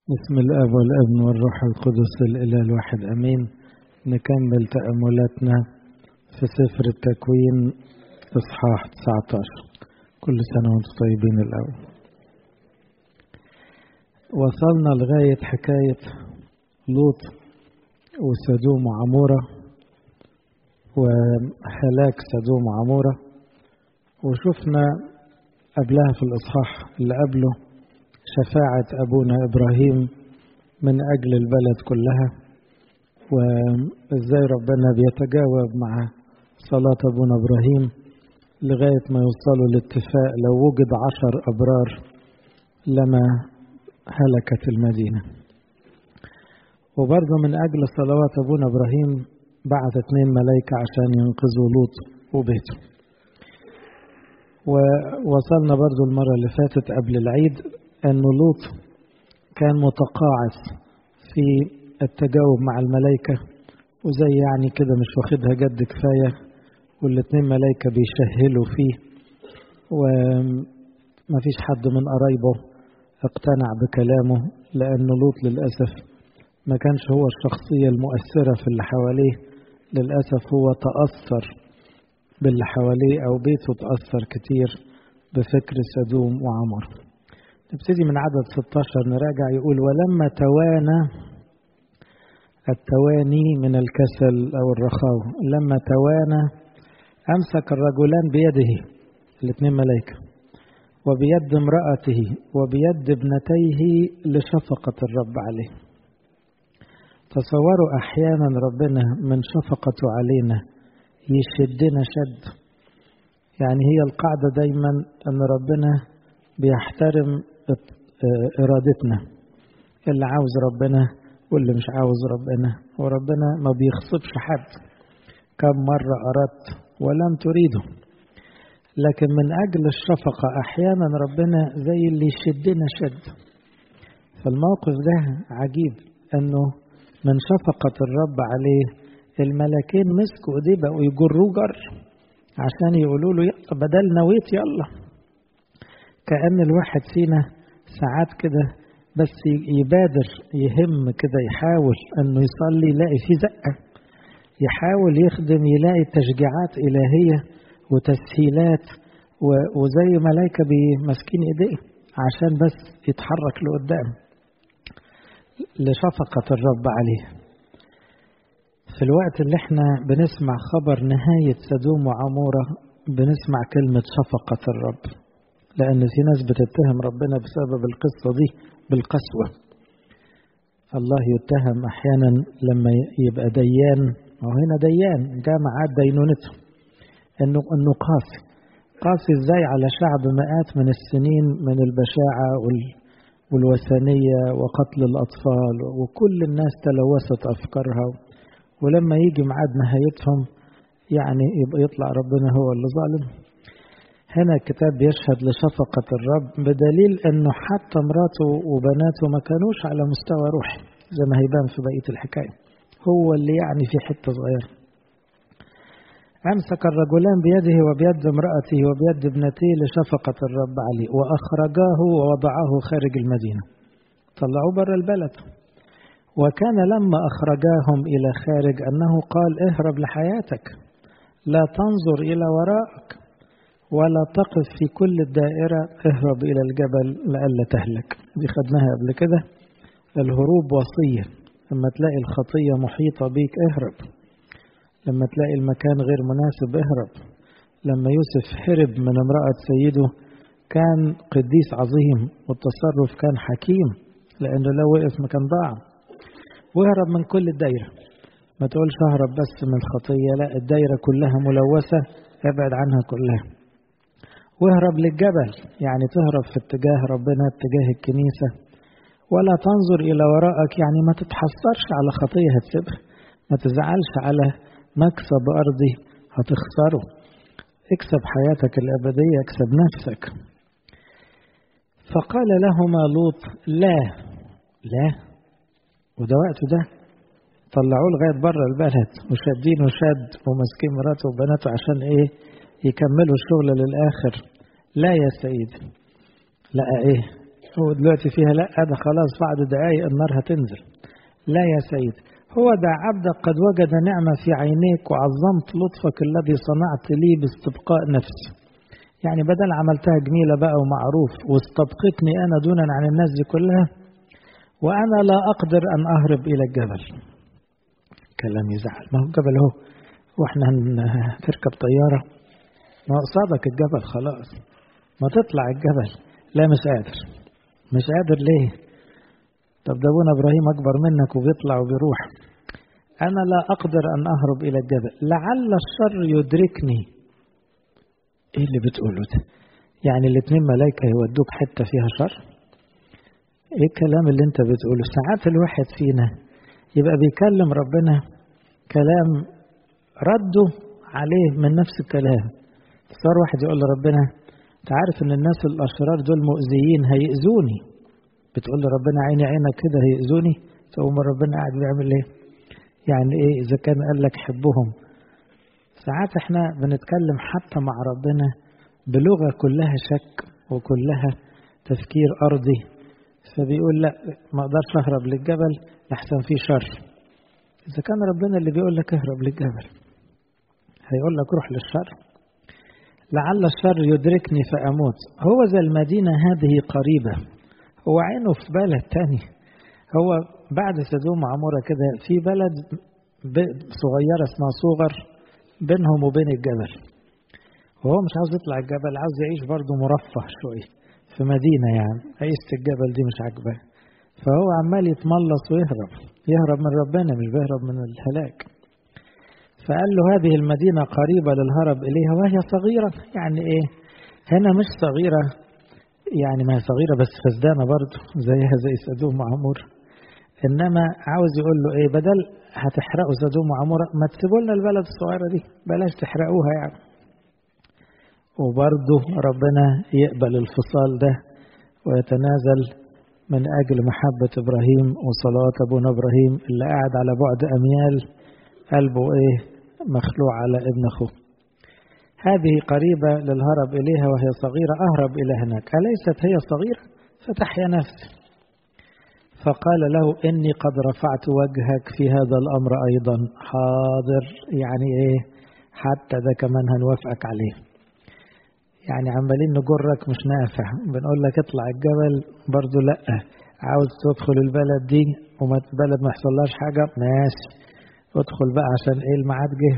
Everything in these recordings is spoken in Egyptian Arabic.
بسم الاب والابن والروح القدس الاله الواحد امين نكمل تاملاتنا في سفر التكوين اصحاح 19 كل سنه وانتم طيبين الاول وصلنا لغايه حكايه لوط وسدوم وعموره وهلاك سدوم وعموره وشفنا قبلها في الاصحاح اللي قبله شفاعة أبونا إبراهيم من أجل البلد كلها وإزاي ربنا بيتجاوب مع صلاة أبونا إبراهيم لغاية ما يوصلوا لاتفاق لو وجد عشر أبرار لما هلكت المدينة وبرضه من أجل صلوات أبونا إبراهيم بعث اثنين ملايكة عشان ينقذوا لوط وبيته ووصلنا برضو المرة اللي فاتت قبل العيد أنه لوط كان متقاعس في التجاوب مع الملائكة وزي يعني كده مش واخدها جد كفاية والاتنين ملائكة بيشهلوا فيه وما فيش حد من قرايبه اقتنع بكلامه لأن لوط للأسف ما كانش هو الشخصية المؤثرة في اللي حواليه للأسف هو تأثر باللي حواليه أو بيته تأثر كتير بفكر سدوم وعمر نبتدي من عدد 16 نراجع يقول ولما توانى التواني من الكسل أو الرخاوة لما توانى أمسك الرجلان بيده الاثنين ملائكة وبيد امرأته وبيد ابنتيه لشفقة الرب عليه تصوروا أحيانا ربنا من شفقته علينا يشدنا شد يعني هي القاعدة دايما أن ربنا بيحترم إرادتنا اللي عاوز ربنا واللي مش عاوز ربنا وربنا ما بيخصبش حد كم مرة أردت ولم تريده لكن من أجل الشفقة أحيانا ربنا زي اللي يشدنا شد فالموقف ده عجيب أنه من شفقة الرب عليه الملكين مسكوا ايديه بقوا يجروه جر عشان يقولوا له يلا بدل نويت يلا كأن الواحد فينا ساعات كده بس يبادر يهم كده يحاول انه يصلي يلاقي فيه زقة يحاول يخدم يلاقي تشجيعات إلهية وتسهيلات وزي ملايكة ماسكين ايديه عشان بس يتحرك لقدام لشفقة الرب عليه في الوقت اللي احنا بنسمع خبر نهاية سدوم وعمورة بنسمع كلمة شفقة الرب لأن في ناس بتتهم ربنا بسبب القصة دي بالقسوة الله يتهم أحيانا لما يبقى ديان وهنا ديان جاء معاد دينونته إنه إنه قاسي قاسي إزاي على شعب مئات من السنين من البشاعة والوثنية وقتل الأطفال وكل الناس تلوثت أفكارها ولما يجي ميعاد نهايتهم يعني يبقى يطلع ربنا هو اللي ظالم هنا الكتاب بيشهد لشفقة الرب بدليل انه حتى مراته وبناته ما كانوش على مستوى روحي زي ما هيبان في بقية الحكاية هو اللي يعني في حتة صغيرة أمسك الرجلان بيده وبيد امرأته وبيد ابنته لشفقة الرب عليه وأخرجاه ووضعاه خارج المدينة طلعوه بره البلد وكان لما أخرجاهم إلى خارج أنه قال اهرب لحياتك لا تنظر إلى وراءك ولا تقف في كل الدائرة اهرب إلى الجبل لئلا تهلك دي خدناها قبل كده الهروب وصية لما تلاقي الخطية محيطة بيك اهرب لما تلاقي المكان غير مناسب اهرب لما يوسف هرب من امرأة سيده كان قديس عظيم والتصرف كان حكيم لأنه لو وقف مكان ضاع واهرب من كل الدايرة ما تقولش اهرب بس من الخطية لا الدايرة كلها ملوثة ابعد عنها كلها واهرب للجبل يعني تهرب في اتجاه ربنا اتجاه الكنيسة ولا تنظر إلى وراءك يعني ما تتحسرش على خطية هتسيبها ما تزعلش على مكسب أرضي هتخسره اكسب حياتك الأبدية اكسب نفسك فقال لهما لوط لا لا وده وقته ده طلعوه لغاية بره البلد وشادينه شد وماسكين مراته وبناته عشان ايه يكملوا الشغل للآخر لا يا سيدي لا ايه هو دلوقتي فيها لا ده خلاص بعد دقايق النار هتنزل لا يا سيد هو ده عبدك قد وجد نعمة في عينيك وعظمت لطفك الذي صنعت لي باستبقاء نفسي يعني بدل عملتها جميلة بقى ومعروف واستبقتني أنا دونا عن الناس دي كلها وأنا لا أقدر أن أهرب إلى الجبل كلام يزعل ما هو الجبل اهو واحنا هتركب طيارة ما قصادك الجبل خلاص ما تطلع الجبل لا مش قادر مش قادر ليه طب ده ابونا ابراهيم اكبر منك وبيطلع وبيروح انا لا اقدر ان اهرب الى الجبل لعل الشر يدركني ايه اللي بتقوله ده يعني الاثنين ملائكة يودوك حتة فيها شر ايه الكلام اللي انت بتقوله ساعات الواحد فينا يبقى بيكلم ربنا كلام رده عليه من نفس الكلام صار واحد يقول لربنا انت عارف ان الناس الاشرار دول مؤذيين هيأذوني بتقول لربنا عيني عينك كده هيأذوني تقوم ربنا قاعد بيعمل ايه يعني ايه اذا كان قال لك حبهم ساعات احنا بنتكلم حتى مع ربنا بلغة كلها شك وكلها تفكير أرضي فبيقول لا ما اقدرش اهرب للجبل لحسن فيه شر اذا كان ربنا اللي بيقول لك اهرب للجبل هيقول لك روح للشر لعل الشر يدركني فاموت هو ذا المدينه هذه قريبه هو عينه في بلد تاني هو بعد سدوم وعموره كده في بلد صغيره اسمها صغر بينهم وبين الجبل وهو مش عاوز يطلع الجبل عاوز يعيش برضه مرفه شويه في مدينة يعني عيشة الجبل دي مش عاجباه فهو عمال يتملص ويهرب يهرب من ربنا مش بيهرب من الهلاك فقال له هذه المدينة قريبة للهرب إليها وهي صغيرة يعني إيه هنا مش صغيرة يعني ما هي صغيرة بس فسدانة برضه زيها زي سدوم وعمور إنما عاوز يقول له إيه بدل هتحرقوا سدوم وعمور ما تسيبوا لنا البلد الصغيرة دي بلاش تحرقوها يعني وبرضه ربنا يقبل الفصال ده ويتنازل من أجل محبة إبراهيم وصلاة أبونا إبراهيم اللي قاعد على بعد أميال قلبه إيه مخلوع على ابن أخوه هذه قريبة للهرب إليها وهي صغيرة أهرب إلى هناك أليست هي صغيرة فتحيا نفسي فقال له إني قد رفعت وجهك في هذا الأمر أيضا حاضر يعني إيه حتى ده كمان هنوافقك عليه يعني عمالين نجرك مش نافع بنقول لك اطلع الجبل برضو لا عاوز تدخل البلد دي وما البلد ما يحصلهاش حاجة ماشي ادخل بقى عشان ايه الميعاد جه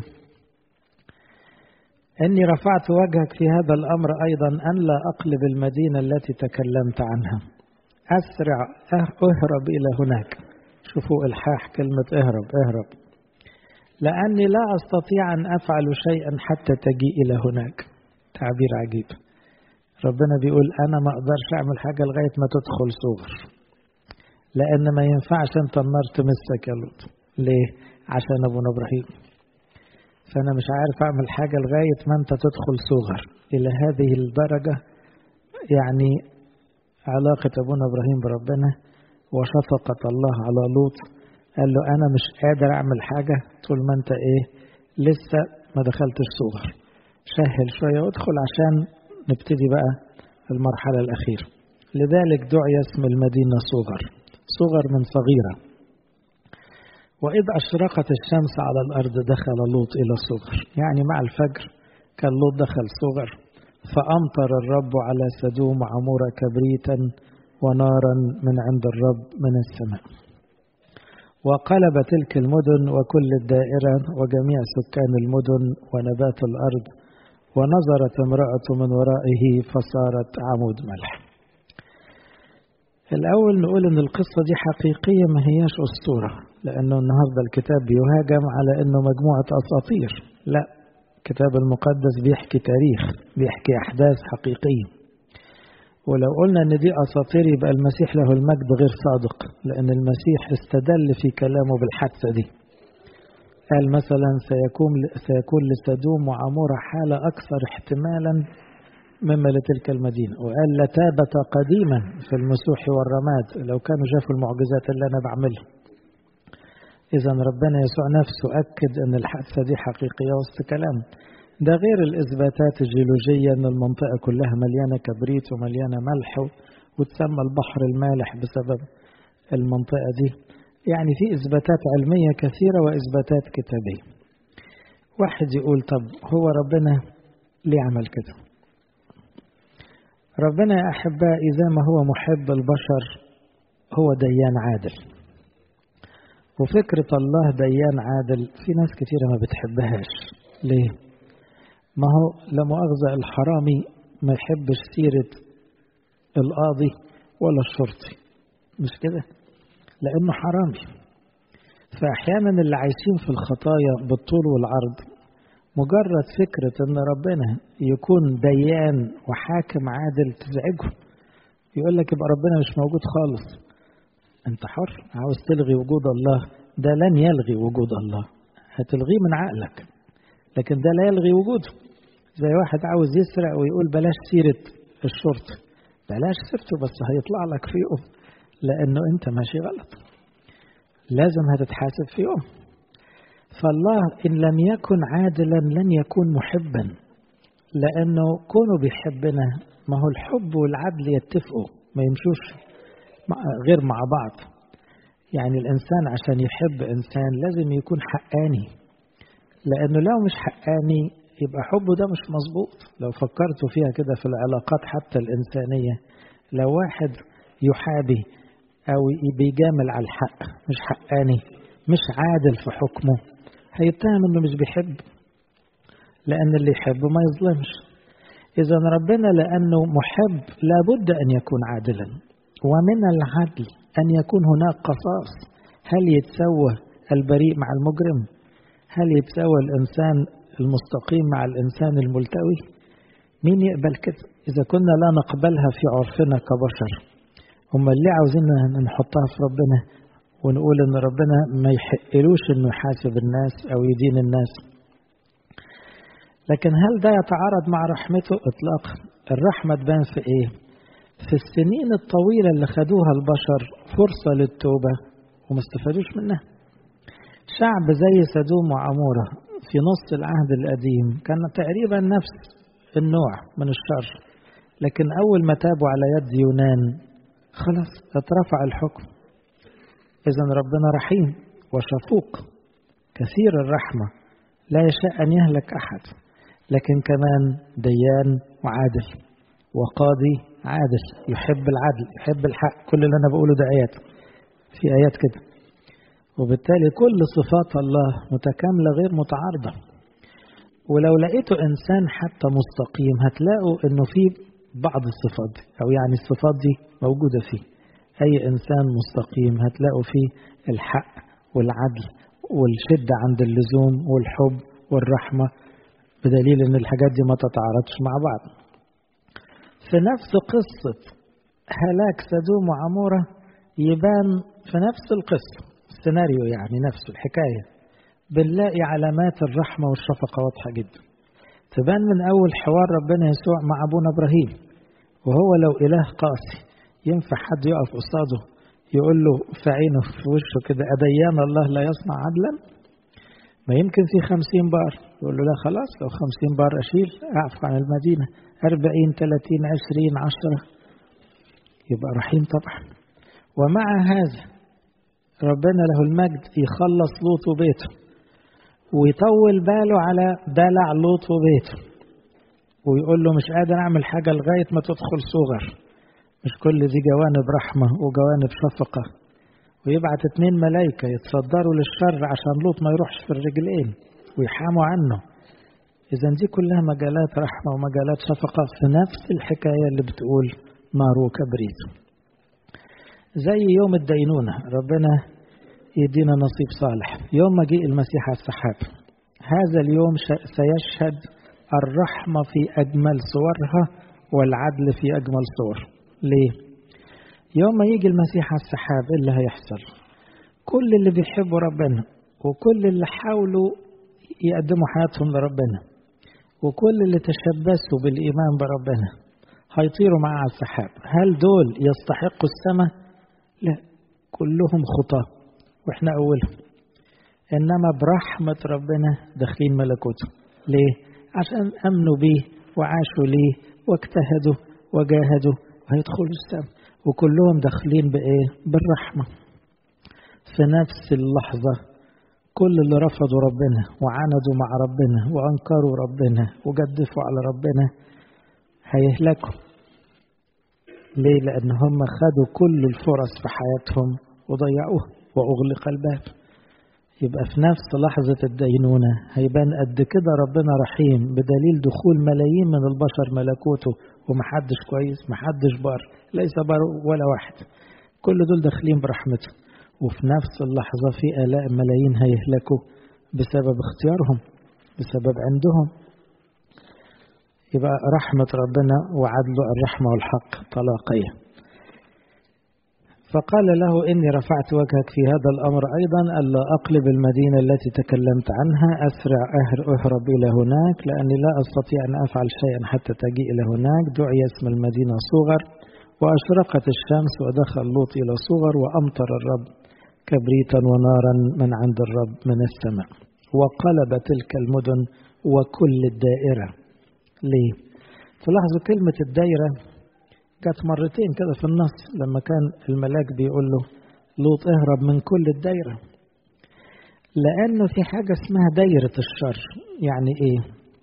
إني رفعت وجهك في هذا الأمر أيضا أن لا أقلب المدينة التي تكلمت عنها أسرع أهرب إلى هناك شوفوا إلحاح كلمة اهرب اهرب لأني لا أستطيع أن أفعل شيئا حتى تجي إلى هناك تعبير عجيب ربنا بيقول أنا ما أقدرش أعمل حاجة لغاية ما تدخل صغر لأن ما ينفعش أنت النار تمسك يا لوط ليه؟ عشان أبونا إبراهيم فأنا مش عارف أعمل حاجة لغاية ما أنت تدخل صغر إلى هذه الدرجة يعني علاقة أبونا إبراهيم بربنا وشفقة الله على لوط قال له أنا مش قادر أعمل حاجة طول ما أنت إيه لسه ما دخلتش صغر سهل شوية وادخل عشان نبتدي بقى المرحلة الأخيرة لذلك دعي اسم المدينة صغر صغر من صغيرة وإذ أشرقت الشمس على الأرض دخل لوط إلى صغر يعني مع الفجر كان لوط دخل صغر فأمطر الرب على سدوم عمورة كبريتا ونارا من عند الرب من السماء وقلب تلك المدن وكل الدائرة وجميع سكان المدن ونبات الأرض ونظرت امرأة من ورائه فصارت عمود ملح الأول نقول إن القصة دي حقيقية ما هياش أسطورة لأنه النهاردة الكتاب بيهاجم على إنه مجموعة أساطير لا الكتاب المقدس بيحكي تاريخ بيحكي أحداث حقيقية ولو قلنا إن دي أساطير يبقى المسيح له المجد غير صادق لأن المسيح استدل في كلامه بالحادثة دي قال مثلا سيكون سيكون لسدوم وعمورة حالة أكثر احتمالا مما لتلك المدينة وقال لتابت قديما في المسوح والرماد لو كانوا شافوا المعجزات اللي أنا بعملها إذا ربنا يسوع نفسه أكد أن الحادثة دي حقيقية وسط كلام ده غير الإثباتات الجيولوجية أن المنطقة كلها مليانة كبريت ومليانة ملح وتسمى البحر المالح بسبب المنطقة دي يعني في إثباتات علمية كثيرة وإثباتات كتابية واحد يقول طب هو ربنا ليه عمل كده ربنا يا أحبائي زي ما هو محب البشر هو ديان عادل وفكرة الله ديان عادل في ناس كتيرة ما بتحبهاش ليه؟ ما هو لا مؤاخذة الحرامي ما يحبش سيرة القاضي ولا الشرطي مش كده؟ لأنه حرامي فأحيانا اللي عايشين في الخطايا بالطول والعرض مجرد فكرة أن ربنا يكون ديان وحاكم عادل تزعجه يقول لك يبقى ربنا مش موجود خالص أنت حر عاوز تلغي وجود الله ده لن يلغي وجود الله هتلغيه من عقلك لكن ده لا يلغي وجوده زي واحد عاوز يسرق ويقول بلاش سيرة الشرطة بلاش سيرته بس هيطلع لك في يوم لأنه أنت ماشي غلط لازم هتتحاسب في يوم فالله إن لم يكن عادلا لن يكون محبا لأنه كونه بيحبنا ما هو الحب والعدل يتفقوا ما يمشوش غير مع بعض يعني الإنسان عشان يحب إنسان لازم يكون حقاني لأنه لو مش حقاني يبقى حبه ده مش مظبوط لو فكرتوا فيها كده في العلاقات حتى الإنسانية لو واحد يحابي أو بيجامل على الحق مش حقاني مش عادل في حكمه هيتهم انه مش بيحب لان اللي يحبه ما يظلمش اذا ربنا لانه محب لابد ان يكون عادلا ومن العدل ان يكون هناك قصاص هل يتسوى البريء مع المجرم هل يتسوى الانسان المستقيم مع الانسان الملتوي مين يقبل كده اذا كنا لا نقبلها في عرفنا كبشر هم اللي عاوزين نحطها في ربنا ونقول ان ربنا ما يحقلوش انه يحاسب الناس او يدين الناس لكن هل ده يتعارض مع رحمته اطلاقا الرحمه تبان في ايه في السنين الطويله اللي خدوها البشر فرصه للتوبه وما استفادوش منها شعب زي سدوم وعموره في نص العهد القديم كان تقريبا نفس النوع من الشر لكن اول ما تابوا على يد يونان خلاص اترفع الحكم إذا ربنا رحيم وشفوق كثير الرحمة لا يشاء أن يهلك أحد لكن كمان ديان وعادل وقاضي عادل يحب العدل يحب الحق كل اللي أنا بقوله ده آيات في آيات كده وبالتالي كل صفات الله متكاملة غير متعارضة ولو لقيتوا إنسان حتى مستقيم هتلاقوا إنه في بعض الصفات دي أو يعني الصفات دي موجودة فيه أي إنسان مستقيم هتلاقوا فيه الحق والعدل والشدة عند اللزوم والحب والرحمة بدليل إن الحاجات دي ما تتعارضش مع بعض في نفس قصة هلاك سدوم وعمورة يبان في نفس القصة السيناريو يعني نفسه الحكاية بنلاقي علامات الرحمة والشفقة واضحة جدا تبان من أول حوار ربنا يسوع مع أبونا إبراهيم وهو لو إله قاسي ينفع حد يقف قصاده يقول له في عينه في وشه كده أديان الله لا يصنع عدلا ما يمكن في خمسين بار يقول له لا خلاص لو خمسين بار أشيل أعفو عن المدينة أربعين ثلاثين عشرين عشرة يبقى رحيم طبعا ومع هذا ربنا له المجد يخلص لوط وبيته ويطول باله على دلع لوط وبيته ويقول له مش قادر أعمل حاجة لغاية ما تدخل صغر مش كل دي جوانب رحمة وجوانب شفقة ويبعت اتنين ملايكة يتصدروا للشر عشان لوط ما يروحش في الرجلين ويحاموا عنه إذا دي كلها مجالات رحمة ومجالات شفقة في نفس الحكاية اللي بتقول نار وكبريت زي يوم الدينونة ربنا يدينا نصيب صالح يوم مجيء المسيح على السحاب هذا اليوم سيشهد الرحمة في أجمل صورها والعدل في أجمل صور ليه؟ يوم ما يجي المسيح على السحاب إيه اللي هيحصل؟ كل اللي بيحبوا ربنا وكل اللي حاولوا يقدموا حياتهم لربنا وكل اللي تشبثوا بالإيمان بربنا هيطيروا معاه على السحاب هل دول يستحقوا السماء؟ لا كلهم خطاة واحنا أولهم إنما برحمة ربنا داخلين ملكوته ليه؟ عشان أمنوا بيه وعاشوا ليه واجتهدوا وجاهدوا هيدخلوا السماء وكلهم داخلين بإيه؟ بالرحمة في نفس اللحظة كل اللي رفضوا ربنا وعاندوا مع ربنا وأنكروا ربنا وجدفوا على ربنا هيهلكوا ليه؟ لأن هم خدوا كل الفرص في حياتهم وضيعوها وأغلق الباب يبقى في نفس لحظة الدينونة هيبان قد كده ربنا رحيم بدليل دخول ملايين من البشر ملكوته ومحدش كويس محدش بار ليس بار ولا واحد كل دول داخلين برحمته وفي نفس اللحظة في آلاء ملايين هيهلكوا بسبب اختيارهم بسبب عندهم يبقى رحمة ربنا وعدله الرحمة والحق طلاقية فقال له إني رفعت وجهك في هذا الأمر أيضا ألا أقلب المدينة التي تكلمت عنها أسرع أهرب إلى هناك لأني لا أستطيع أن أفعل شيئا حتى تجيء إلى هناك دعي اسم المدينة صغر وأشرقت الشمس ودخل لوط إلى صغر وأمطر الرب كبريتا ونارا من عند الرب من السماء وقلب تلك المدن وكل الدائرة ليه؟ تلاحظوا كلمة الدائرة جت مرتين كده في النص لما كان الملاك بيقول له لوط اهرب من كل الدايرة لأنه في حاجة اسمها دايرة الشر يعني ايه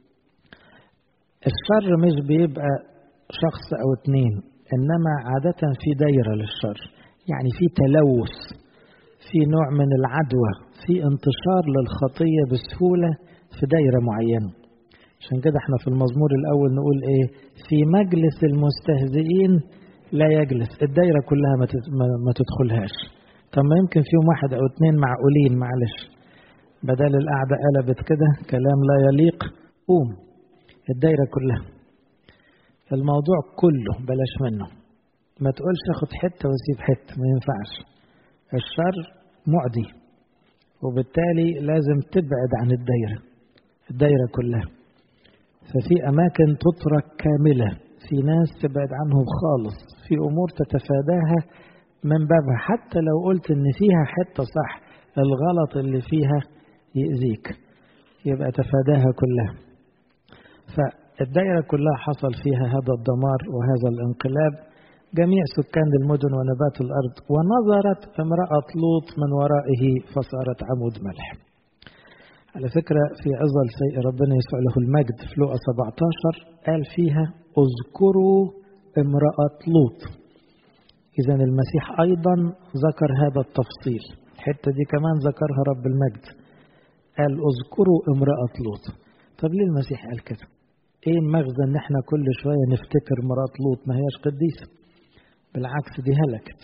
الشر مش بيبقى شخص أو اتنين إنما عادة في دايرة للشر يعني في تلوث في نوع من العدوى في انتشار للخطية بسهولة في دايرة معينة عشان كده احنا في المزمور الأول نقول ايه في مجلس المستهزئين لا يجلس الدايرة كلها ما, ما تدخلهاش طب ما يمكن فيهم واحد أو اتنين معقولين معلش بدل القعدة قلبت كده كلام لا يليق قوم الدايرة كلها الموضوع كله بلاش منه ما تقولش اخد حتة واسيب حتة ما ينفعش الشر معدي وبالتالي لازم تبعد عن الدايرة الدايرة كلها ففي أماكن تترك كاملة في ناس تبعد عنهم خالص في أمور تتفاداها من بابها حتى لو قلت إن فيها حتة صح الغلط اللي فيها يأذيك يبقى تفاداها كلها فالدائرة كلها حصل فيها هذا الدمار وهذا الانقلاب جميع سكان المدن ونبات الأرض ونظرت امرأة لوط من ورائه فصارت عمود ملح على فكرة في عظل سيء ربنا يسوع له المجد في لقى 17 قال فيها اذكروا امرأة لوط إذا المسيح أيضا ذكر هذا التفصيل الحتة دي كمان ذكرها رب المجد قال اذكروا امرأة لوط طب ليه المسيح قال كده ايه المغزى ان احنا كل شوية نفتكر مرات لوط ما هياش قديسة بالعكس دي هلكت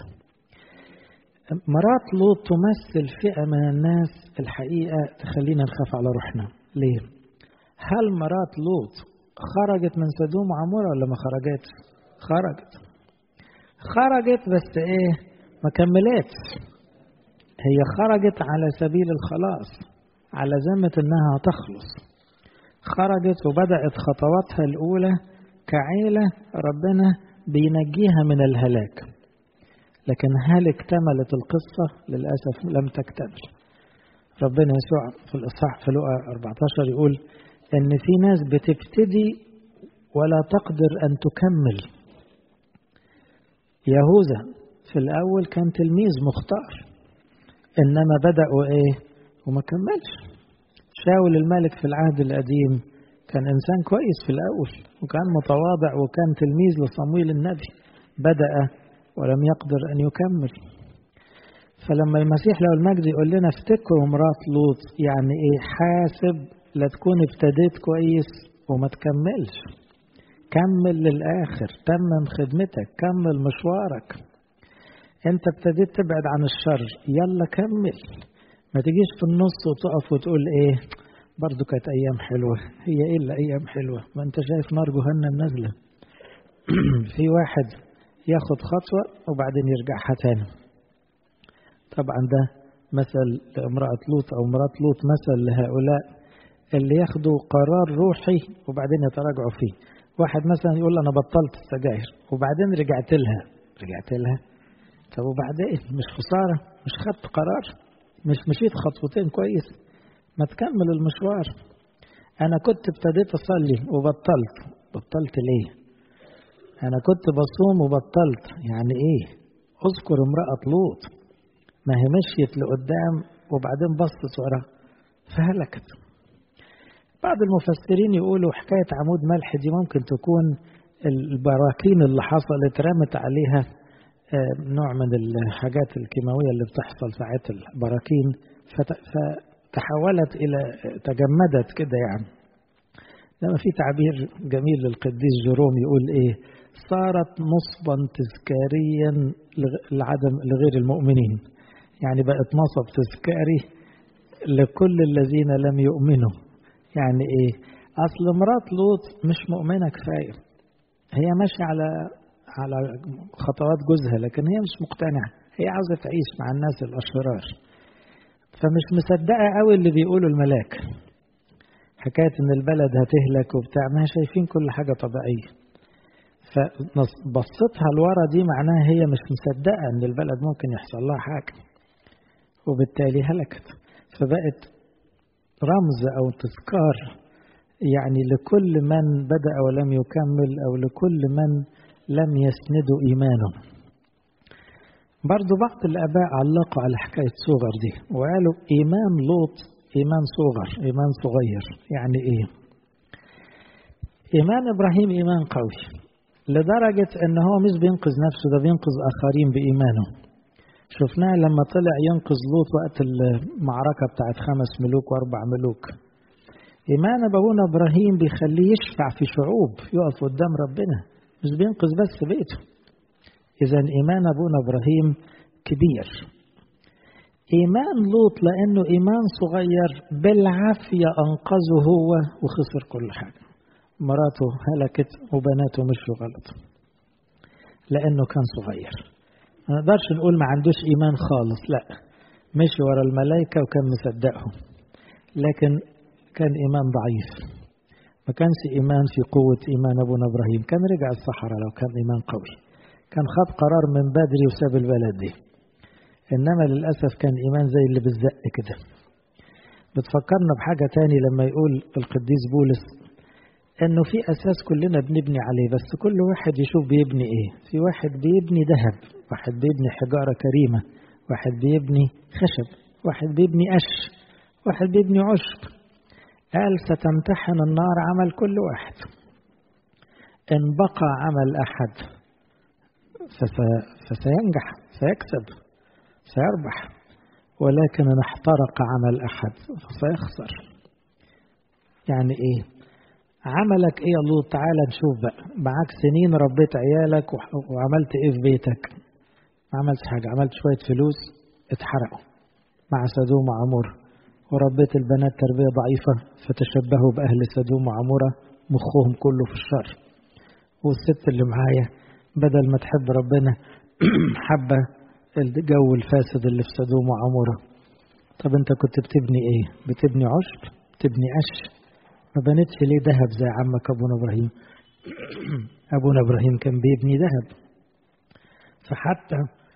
مرات لوط تمثل فئة من الناس الحقيقة تخلينا نخاف على روحنا ليه هل مرات لوط خرجت من سدوم وعمورة ولا ما خرجتش خرجت خرجت بس ايه ما كملتش هي خرجت على سبيل الخلاص على ذمة انها تخلص خرجت وبدأت خطواتها الأولى كعيلة ربنا بينجيها من الهلاك لكن هل اكتملت القصة للأسف لم تكتمل ربنا يسوع في الإصحاح في لقا 14 يقول إن في ناس بتبتدي ولا تقدر أن تكمل يهوذا في الأول كان تلميذ مختار إنما بدأوا إيه وما كملش شاول الملك في العهد القديم كان إنسان كويس في الأول وكان متواضع وكان تلميذ لصمويل النبي بدأ ولم يقدر أن يكمل فلما المسيح لو المجد يقول لنا افتكروا مرات لوط يعني ايه حاسب لا تكون ابتديت كويس وما تكملش كمل للآخر تمم خدمتك كمل مشوارك انت ابتديت تبعد عن الشر يلا كمل ما تجيش في النص وتقف وتقول ايه برضو كانت ايام حلوة هي ايه الا ايام حلوة ما انت شايف نار جهنم نازلة في واحد ياخد خطوة وبعدين يرجعها تاني طبعا ده مثل لامرأة لوط أو امرأة لوط مثل لهؤلاء اللي ياخدوا قرار روحي وبعدين يتراجعوا فيه واحد مثلا يقول أنا بطلت السجاير وبعدين رجعت لها رجعت لها طب وبعدين مش خسارة مش خدت قرار مش مشيت خطوتين كويس ما تكمل المشوار أنا كنت ابتديت أصلي وبطلت بطلت ليه أنا كنت بصوم وبطلت يعني إيه اذكر امرأة لوط ما هي مشيت لقدام وبعدين بصت ورا فهلكت بعض المفسرين يقولوا حكاية عمود ملح دي ممكن تكون البراكين اللي حصلت رمت عليها نوع من الحاجات الكيماوية اللي بتحصل ساعات البراكين فتحولت إلى تجمدت كده يعني لما في تعبير جميل للقديس جيروم يقول إيه صارت نصبا تذكاريا لعدم لغير المؤمنين يعني بقت نصب تذكاري لكل الذين لم يؤمنوا يعني ايه اصل مرات لوط مش مؤمنه كفايه هي ماشيه على على خطوات جوزها لكن هي مش مقتنعه هي عاوزه تعيش مع الناس الاشرار فمش مصدقه قوي اللي بيقوله الملاك حكايه ان البلد هتهلك وبتاع ما شايفين كل حاجه طبيعيه فبصتها لورا دي معناها هي مش مصدقه ان البلد ممكن يحصل لها حاجه وبالتالي هلكت فبقت رمز أو تذكار يعني لكل من بدأ ولم يكمل أو لكل من لم يسندوا إيمانه برضو بعض الآباء علقوا على حكاية صغر دي وقالوا إيمان لوط إيمان صغر إيمان صغير يعني إيه إيمان إبراهيم إيمان قوي لدرجة أن هو مش بينقذ نفسه ده بينقذ آخرين بإيمانه شفناه لما طلع ينقذ لوط وقت المعركة بتاعت خمس ملوك وأربع ملوك إيمان أبونا إبراهيم بيخليه يشفع في شعوب يقف قدام ربنا مش بينقذ بس بيته إذا إيمان أبونا إبراهيم كبير إيمان لوط لأنه إيمان صغير بالعافية أنقذه هو وخسر كل حاجة مراته هلكت وبناته مشوا غلط لأنه كان صغير ما نقدرش نقول ما عندوش إيمان خالص لا مشي ورا الملائكة وكان مصدقهم لكن كان إيمان ضعيف ما كانش إيمان في قوة إيمان أبونا إبراهيم كان رجع الصحراء لو كان إيمان قوي كان خد قرار من بدري وساب البلد دي إنما للأسف كان إيمان زي اللي بالزق كده بتفكرنا بحاجة تاني لما يقول القديس بولس إنه في أساس كلنا بنبني عليه بس كل واحد يشوف بيبني إيه في واحد بيبني ذهب واحد بيبني حجارة كريمة واحد بيبني خشب واحد بيبني قش واحد بيبني عشب قال ستمتحن النار عمل كل واحد إن بقى عمل أحد فسينجح سيكسب سيربح ولكن إن احترق عمل أحد فسيخسر يعني إيه عملك إيه يا لوط تعالى نشوف بقى معاك سنين ربيت عيالك وعملت إيه في بيتك ما عملتش حاجة عملت شوية فلوس اتحرقوا مع سدوم وعمورة وربيت البنات تربية ضعيفة فتشبهوا بأهل سدوم وعمورة مخهم كله في الشر والست اللي معايا بدل ما تحب ربنا حبة الجو الفاسد اللي في سدوم وعمورة طب انت كنت بتبني ايه بتبني عشب بتبني قش ما بنتش ليه ذهب زي عمك ابونا ابراهيم ابونا ابراهيم كان بيبني ذهب فحتى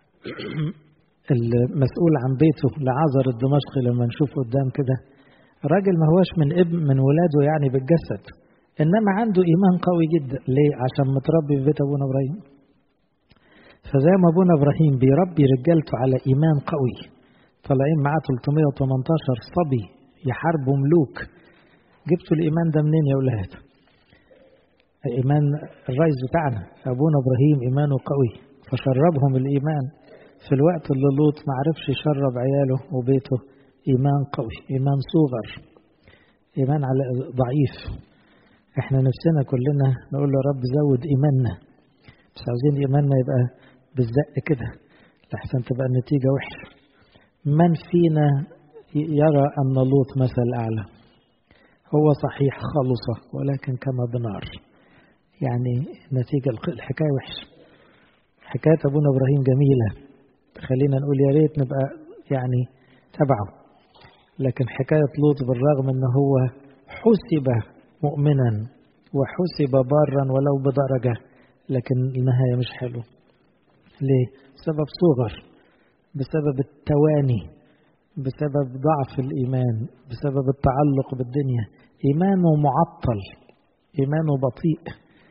المسؤول عن بيته لعازر الدمشقي لما نشوف قدام كده الراجل ما هوش من ابن من ولاده يعني بالجسد انما عنده ايمان قوي جدا ليه عشان متربي في بيت ابونا ابراهيم فزي ما ابونا ابراهيم بيربي رجالته على ايمان قوي طالعين معاه 318 صبي يحاربوا ملوك جبتوا الايمان ده منين يا اولاد ايمان الرئيس بتاعنا ابونا ابراهيم ايمانه قوي فشربهم الايمان في الوقت اللي لوط ما عرفش يشرب عياله وبيته ايمان قوي ايمان صغر ايمان على ضعيف احنا نفسنا كلنا نقول له رب زود ايماننا بس عاوزين ايماننا يبقى بالزق كده لحسن تبقى النتيجه وحشه من فينا يرى ان لوط مثل اعلى هو صحيح خلصه ولكن كما بنار يعني نتيجه الحكايه وحشه حكايه ابونا ابراهيم جميله خلينا نقول يا ريت نبقى يعني تبعه لكن حكايه لوط بالرغم ان هو حسب مؤمنا وحسب بارا ولو بدرجة لكن النهاية مش حلوة ليه؟ بسبب صغر بسبب التواني بسبب ضعف الإيمان بسبب التعلق بالدنيا إيمانه معطل إيمانه بطيء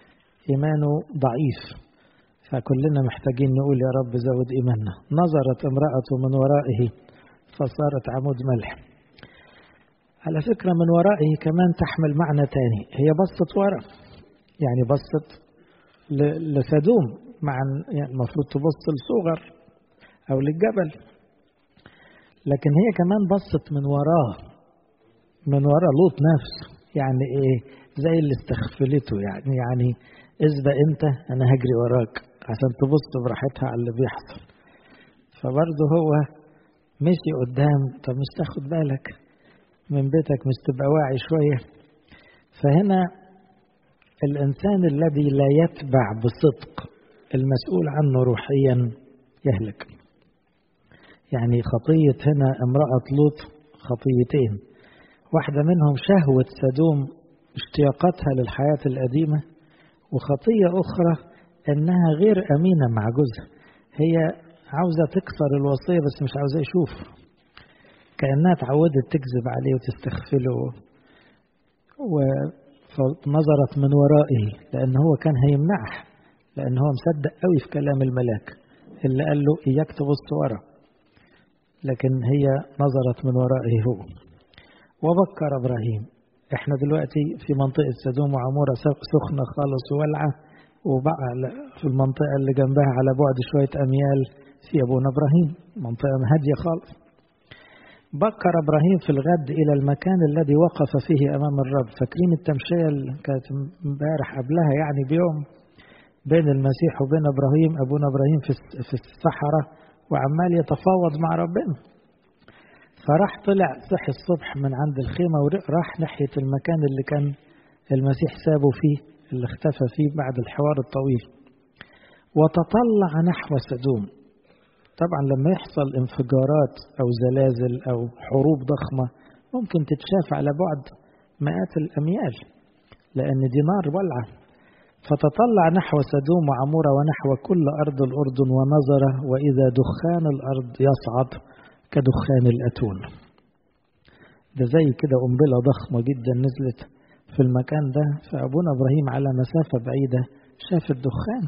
إيمانه ضعيف فكلنا محتاجين نقول يا رب زود إيماننا نظرت امرأته من ورائه فصارت عمود ملح على فكرة من ورائه كمان تحمل معنى تاني هي بصت ورا يعني بصت لسدوم مع يعني المفروض تبص لصغر أو للجبل لكن هي كمان بصت من وراه من ورا لوط نفسه يعني ايه زي اللي استغفلته يعني يعني اسبق انت انا هجري وراك عشان تبص براحتها على اللي بيحصل فبرضه هو مشي قدام طب مش تاخد بالك من بيتك مش تبقى واعي شوية فهنا الإنسان الذي لا يتبع بصدق المسؤول عنه روحيا يهلك يعني خطية هنا امرأة لوط خطيتين واحدة منهم شهوة سدوم اشتياقاتها للحياة القديمة وخطية أخرى أنها غير أمينة مع جوزها هي عاوزة تكسر الوصية بس مش عاوزة يشوف كأنها تعودت تكذب عليه وتستخفله ونظرت من ورائه لأن هو كان هيمنعها لأن هو مصدق قوي في كلام الملاك اللي قال له إياك تبص ورا لكن هي نظرت من ورائه هو وبكر إبراهيم احنا دلوقتي في منطقة سدوم وعمورة سخنة خالص وولعة وبقى في المنطقة اللي جنبها على بعد شوية أميال في أبونا إبراهيم منطقة هادية خالص بكر إبراهيم في الغد إلى المكان الذي وقف فيه أمام الرب فاكرين التمشية اللي كانت امبارح قبلها يعني بيوم بين المسيح وبين إبراهيم أبونا إبراهيم في الصحراء وعمال يتفاوض مع ربنا فراح طلع صحي الصبح من عند الخيمة وراح ناحية المكان اللي كان المسيح سابه فيه اللي اختفى فيه بعد الحوار الطويل وتطلع نحو سدوم طبعا لما يحصل انفجارات أو زلازل أو حروب ضخمة ممكن تتشاف على بعد مئات الأميال لأن دي نار ولعة فتطلع نحو سدوم وعمورة ونحو كل أرض الأردن ونظر وإذا دخان الأرض يصعد كدخان الأتون ده زي كده قنبلة ضخمة جدا نزلت في المكان ده فأبونا إبراهيم على مسافة بعيدة شاف الدخان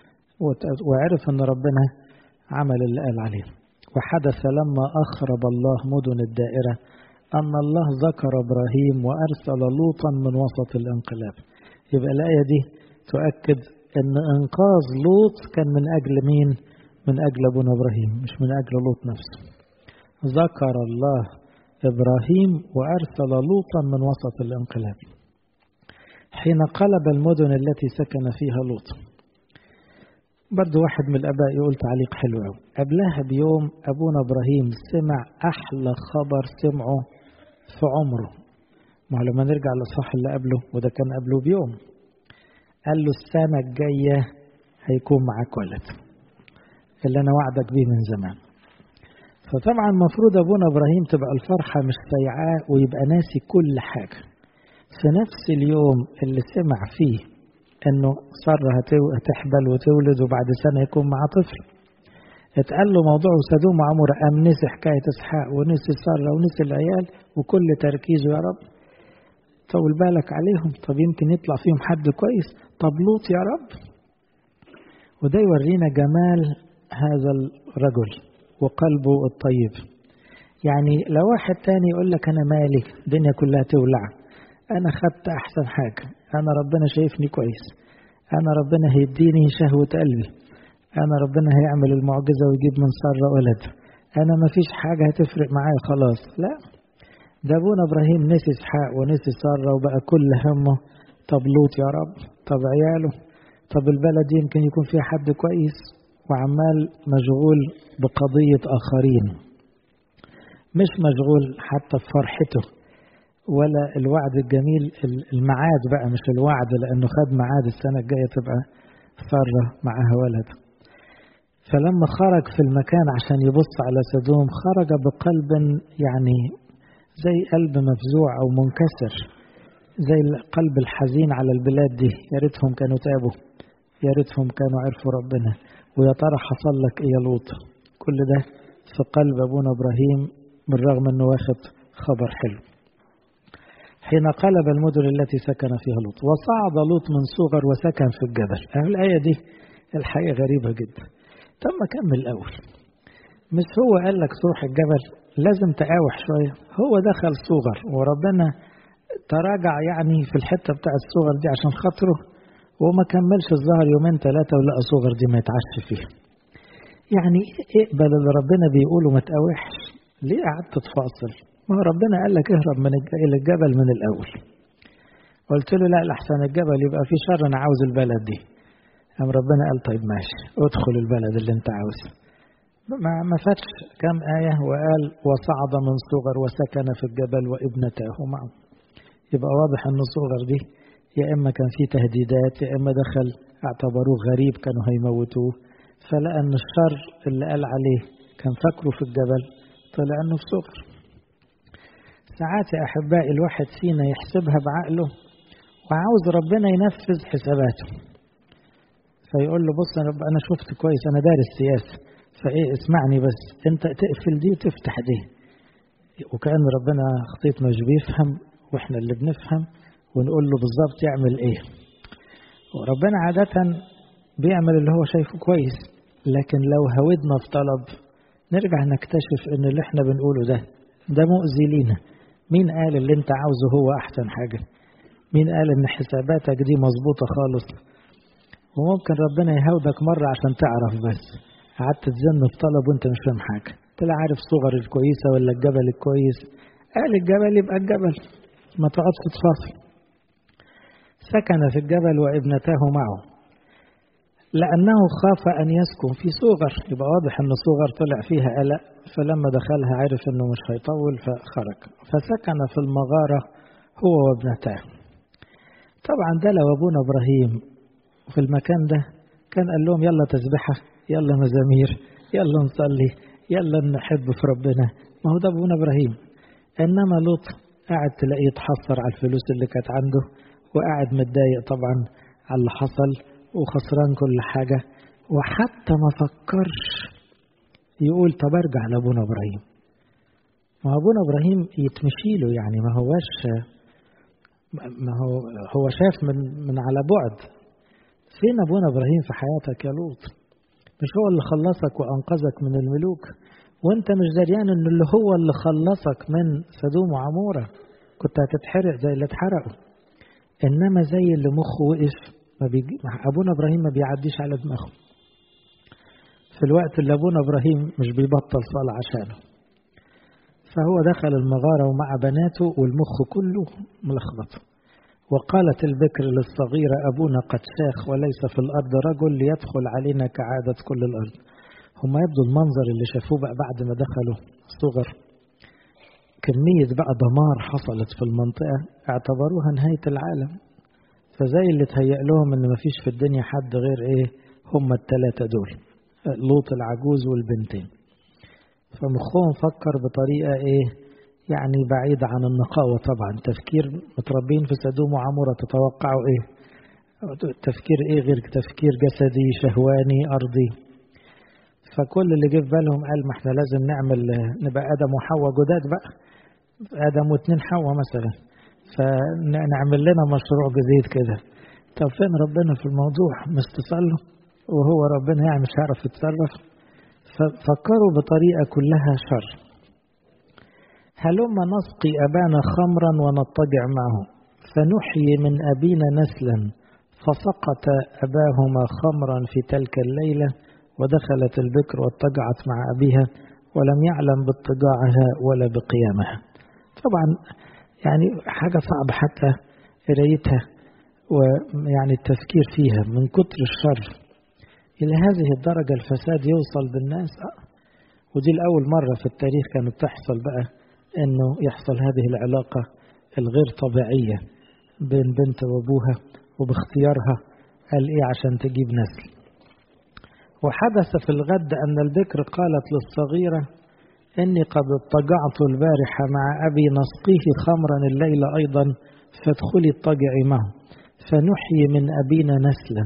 وعرف أن ربنا عمل اللي قال عليه وحدث لما أخرب الله مدن الدائرة أن الله ذكر إبراهيم وأرسل لوطا من وسط الانقلاب يبقى الآية دي تؤكد أن إنقاذ لوط كان من أجل مين؟ من أجل أبونا إبراهيم مش من أجل لوط نفسه ذكر الله إبراهيم وأرسل لوطا من وسط الانقلاب حين قلب المدن التي سكن فيها لوط برضو واحد من الآباء يقول تعليق حلو قوي قبلها بيوم أبونا إبراهيم سمع أحلى خبر سمعه في عمره ما لما نرجع للصح اللي قبله وده كان قبله بيوم قال له السنة الجاية هيكون معاك ولد اللي أنا وعدك بيه من زمان فطبعا المفروض أبونا إبراهيم تبقى الفرحة مش سيعاه ويبقى ناسي كل حاجة في نفس اليوم اللي سمع فيه انه سارة هتحبل وتولد وبعد سنة يكون معاه طفل اتقال له موضوع سدوم وعمر قام نسي حكاية اسحاق ونسي سارة ونسي العيال وكل تركيزه يا رب طول بالك عليهم طب يمكن يطلع فيهم حد كويس طب لوط يا رب وده يورينا جمال هذا الرجل وقلبه الطيب يعني لو واحد تاني يقول لك انا مالي الدنيا كلها تولع انا خدت احسن حاجه انا ربنا شايفني كويس انا ربنا هيديني شهوه قلبي انا ربنا هيعمل المعجزه ويجيب من ساره ولد انا ما فيش حاجه هتفرق معايا خلاص لا ده ابونا ابراهيم نسي اسحاق ونسي ساره وبقى كل همه طب لوط يا رب طب عياله طب البلد يمكن يكون فيها حد كويس وعمال مشغول بقضيه اخرين مش مشغول حتى في فرحته ولا الوعد الجميل الميعاد بقى مش الوعد لانه خد ميعاد السنه الجايه تبقى ساره معاها ولد فلما خرج في المكان عشان يبص على سدوم خرج بقلب يعني زي قلب مفزوع او منكسر زي القلب الحزين على البلاد دي يا ريتهم كانوا تابوا يا ريتهم كانوا عرفوا ربنا ويا ترى حصل لك ايه يا لوط كل ده في قلب ابونا ابراهيم بالرغم انه واخد خبر حلو حين قلب المدن التي سكن فيها لوط وصعد لوط من صغر وسكن في الجبل الآية دي الحقيقة غريبة جدا طب ما كمل الأول مش هو قال لك تروح الجبل لازم تقاوح شوية هو دخل صغر وربنا تراجع يعني في الحتة بتاع الصغر دي عشان خاطره وما كملش الظهر يومين ثلاثة ولقى صغر دي ما يتعش فيها يعني اقبل اللي ربنا بيقوله ما تقاوحش ليه قعدت تفاصل ما هو ربنا قال لك اهرب من الجبل من الأول قلت له لا لحسن الجبل يبقى في شر أنا عاوز البلد دي قام ربنا قال طيب ماشي ادخل البلد اللي انت عاوزها ما ما فاتش كم آية وقال وصعد من صغر وسكن في الجبل وابنته معه يبقى واضح ان صغر دي يا اما كان في تهديدات يا اما دخل اعتبروه غريب كانوا هيموتوه فلقى ان الشر اللي قال عليه كان فاكره في الجبل طلع انه في صغر ساعات يا احبائي الواحد فينا يحسبها بعقله وعاوز ربنا ينفذ حساباته فيقول له بص انا انا شفت كويس انا دارس سياسه فايه اسمعني بس انت تقفل دي وتفتح دي وكأن ربنا خطيط مش بيفهم واحنا اللي بنفهم ونقول له بالظبط يعمل ايه وربنا عادة بيعمل اللي هو شايفه كويس لكن لو هودنا في طلب نرجع نكتشف ان اللي احنا بنقوله ده ده مؤذي لينا مين قال اللي انت عاوزه هو احسن حاجة مين قال ان حساباتك دي مظبوطة خالص وممكن ربنا يهودك مرة عشان تعرف بس قعدت تزن في طلب وانت مش فاهم حاجة طلع عارف صغر الكويسة ولا الجبل الكويس قال الجبل يبقى الجبل ما تقعدش تتفاصل سكن في الجبل وابنته معه لأنه خاف أن يسكن في صغر يبقى واضح أن صغر طلع فيها قلق فلما دخلها عرف أنه مش هيطول فخرج فسكن في المغارة هو وابنته طبعا ده لو أبونا إبراهيم في المكان ده كان قال لهم يلا تسبحة يلا مزامير يلا نصلي يلا نحب في ربنا ما هو ده ابونا ابراهيم انما لوط قاعد تلاقيه يتحسر على الفلوس اللي كانت عنده وقاعد متضايق طبعا على اللي حصل وخسران كل حاجه وحتى ما فكرش يقول طب ارجع لابونا ابراهيم ما ابونا ابراهيم يتمشي له يعني ما هوش ما هو هو شاف من من على بعد فين ابونا ابراهيم في حياتك يا لوط مش هو اللي خلصك وأنقذك من الملوك وانت مش دريان ان اللي هو اللي خلصك من سدوم وعمورة كنت هتتحرق زي اللي اتحرقوا انما زي اللي مخه وقف ما بيجي ابونا ابراهيم ما بيعديش على دماغه في الوقت اللي ابونا ابراهيم مش بيبطل صلاة عشانه فهو دخل المغارة ومع بناته والمخ كله ملخبط وقالت البكر للصغيرة أبونا قد شاخ وليس في الأرض رجل ليدخل علينا كعادة كل الأرض هم يبدو المنظر اللي شافوه بقى بعد ما دخلوا صغر كمية بقى دمار حصلت في المنطقة اعتبروها نهاية العالم فزي اللي تهيأ لهم ان مفيش في الدنيا حد غير ايه هم التلاتة دول لوط العجوز والبنتين فمخهم فكر بطريقة ايه يعني بعيد عن النقاوة طبعا تفكير متربين في سدوم وعمورة تتوقعوا ايه تفكير ايه غير تفكير جسدي شهواني ارضي فكل اللي جه في بالهم قال ما احنا لازم نعمل نبقى ادم وحواء جداد بقى ادم واثنين حواء مثلا فنعمل لنا مشروع جديد كده طب فين ربنا في الموضوع مش تصلوا وهو ربنا يعني مش هيعرف يتصرف ففكروا بطريقة كلها شر هلما نسقي أبانا خمرا ونضطجع معه فنحيي من أبينا نسلا فسقط أباهما خمرا في تلك الليلة ودخلت البكر واضطجعت مع أبيها ولم يعلم باضطجاعها ولا بقيامها طبعا يعني حاجة صعبة حتى قرايتها ويعني التفكير فيها من كتر الشر إلى هذه الدرجة الفساد يوصل بالناس ودي الأول مرة في التاريخ كانت تحصل بقى انه يحصل هذه العلاقة الغير طبيعية بين بنت وابوها وباختيارها قال ايه عشان تجيب نسل وحدث في الغد ان البكر قالت للصغيرة اني قد اضطجعت البارحة مع ابي نسقيه خمرا الليلة ايضا فادخلي اضطجعي معه فنحيي من ابينا نسلا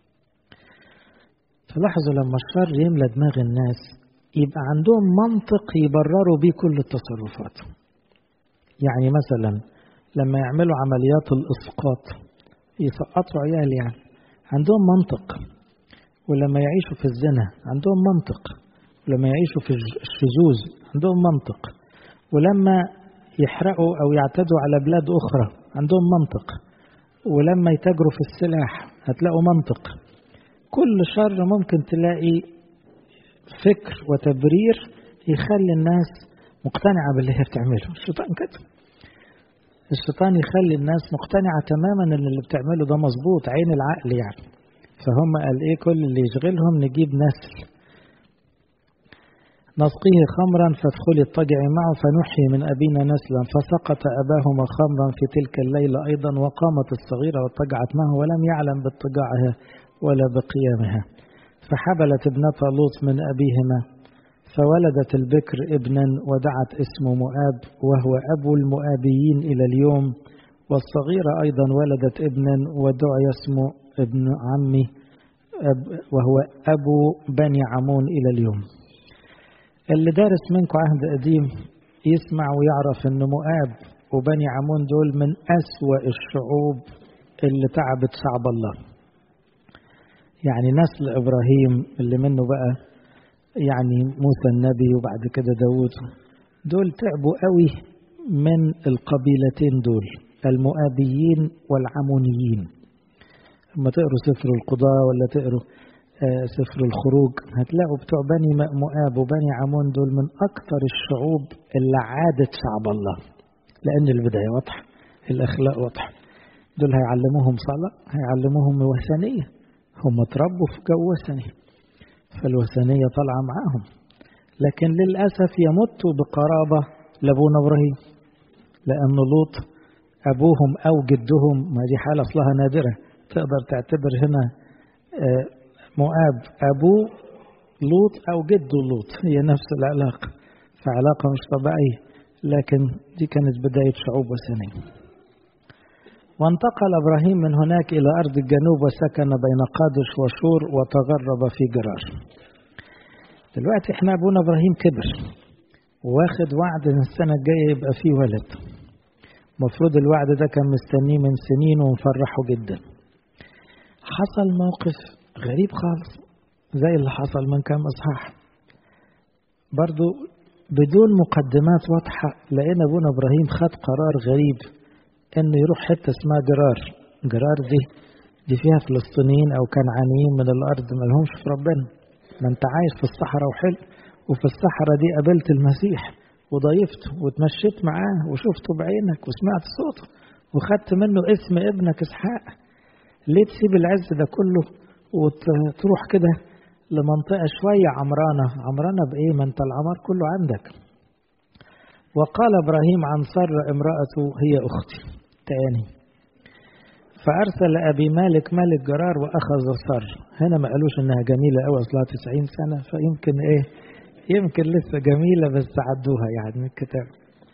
فلاحظوا لما الشر يملى دماغ الناس يبقى عندهم منطق يبرروا بيه كل التصرفات يعني مثلا لما يعملوا عمليات الإسقاط يسقطوا عيال يعني عندهم منطق ولما يعيشوا في الزنا عندهم منطق ولما يعيشوا في الشذوذ عندهم منطق ولما يحرقوا أو يعتدوا على بلاد أخرى عندهم منطق ولما يتاجروا في السلاح هتلاقوا منطق كل شر ممكن تلاقي فكر وتبرير يخلي الناس مقتنعة باللي هي بتعمله الشيطان كده الشيطان يخلي الناس مقتنعة تماما ان اللي بتعمله ده مظبوط عين العقل يعني فهم قال ايه كل اللي يشغلهم نجيب نسل نسقيه خمرا فادخلي اضطجعي معه فنحيي من أبينا نسلا فسقط أباهما خمرا في تلك الليلة أيضا وقامت الصغيرة واضطجعت معه ولم يعلم باضطجاعها ولا بقيامها فحبلت ابنة لوط من أبيهما فولدت البكر ابنا ودعت اسمه مؤاب وهو أبو المؤابيين إلى اليوم والصغيرة أيضا ولدت ابنا ودعي اسمه ابن عمي وهو أبو بني عمون إلى اليوم اللي دارس منكم عهد قديم يسمع ويعرف ان مؤاب وبني عمون دول من أسوأ الشعوب اللي تعبت شعب الله يعني نسل إبراهيم اللي منه بقى يعني موسى النبي وبعد كده داود دول تعبوا قوي من القبيلتين دول المؤابيين والعمونيين لما تقروا سفر القضاء ولا تقروا سفر الخروج هتلاقوا بتوع بني مؤاب وبني عمون دول من أكثر الشعوب اللي عادت شعب الله لأن البداية واضحة الأخلاق واضحة دول هيعلموهم صلاة هيعلموهم وثنية هم اتربوا في جو وثني فالوثنية طالعة معاهم لكن للأسف يمتوا بقرابة لأبونا إبراهيم لأن لوط أبوهم أو جدهم ما دي حالة أصلها نادرة تقدر تعتبر هنا مؤاب أبوه لوط أو جده لوط هي نفس العلاقة فعلاقة مش طبيعية لكن دي كانت بداية شعوب وثنية وانتقل إبراهيم من هناك إلى أرض الجنوب وسكن بين قادش وشور وتغرب في جرار دلوقتي احنا أبونا إبراهيم كبر واخد وعد ان السنة الجاية يبقى فيه ولد المفروض الوعد ده كان مستنيه من سنين ومفرحه جدا حصل موقف غريب خالص زي اللي حصل من كام اصحاح برضو بدون مقدمات واضحة لقينا ابونا ابراهيم خد قرار غريب انه يروح حتة اسمها جرار جرار دي دي فيها فلسطينيين او كنعانيين من الارض ما لهمش في ربنا ما انت عايش في الصحراء وحلو وفي الصحراء دي قابلت المسيح وضيفته وتمشيت معاه وشفته بعينك وسمعت صوته وخدت منه اسم ابنك اسحاق ليه تسيب العز ده كله وتروح كده لمنطقة شوية عمرانة عمرانة بإيه ما أنت العمار كله عندك وقال إبراهيم عن سر امرأته هي أختي تاني فأرسل أبي مالك ملك جرار وأخذ سر هنا ما قالوش إنها جميلة أوي أصلها 90 سنة فيمكن إيه يمكن لسه جميلة بس عدوها يعني من الكتاب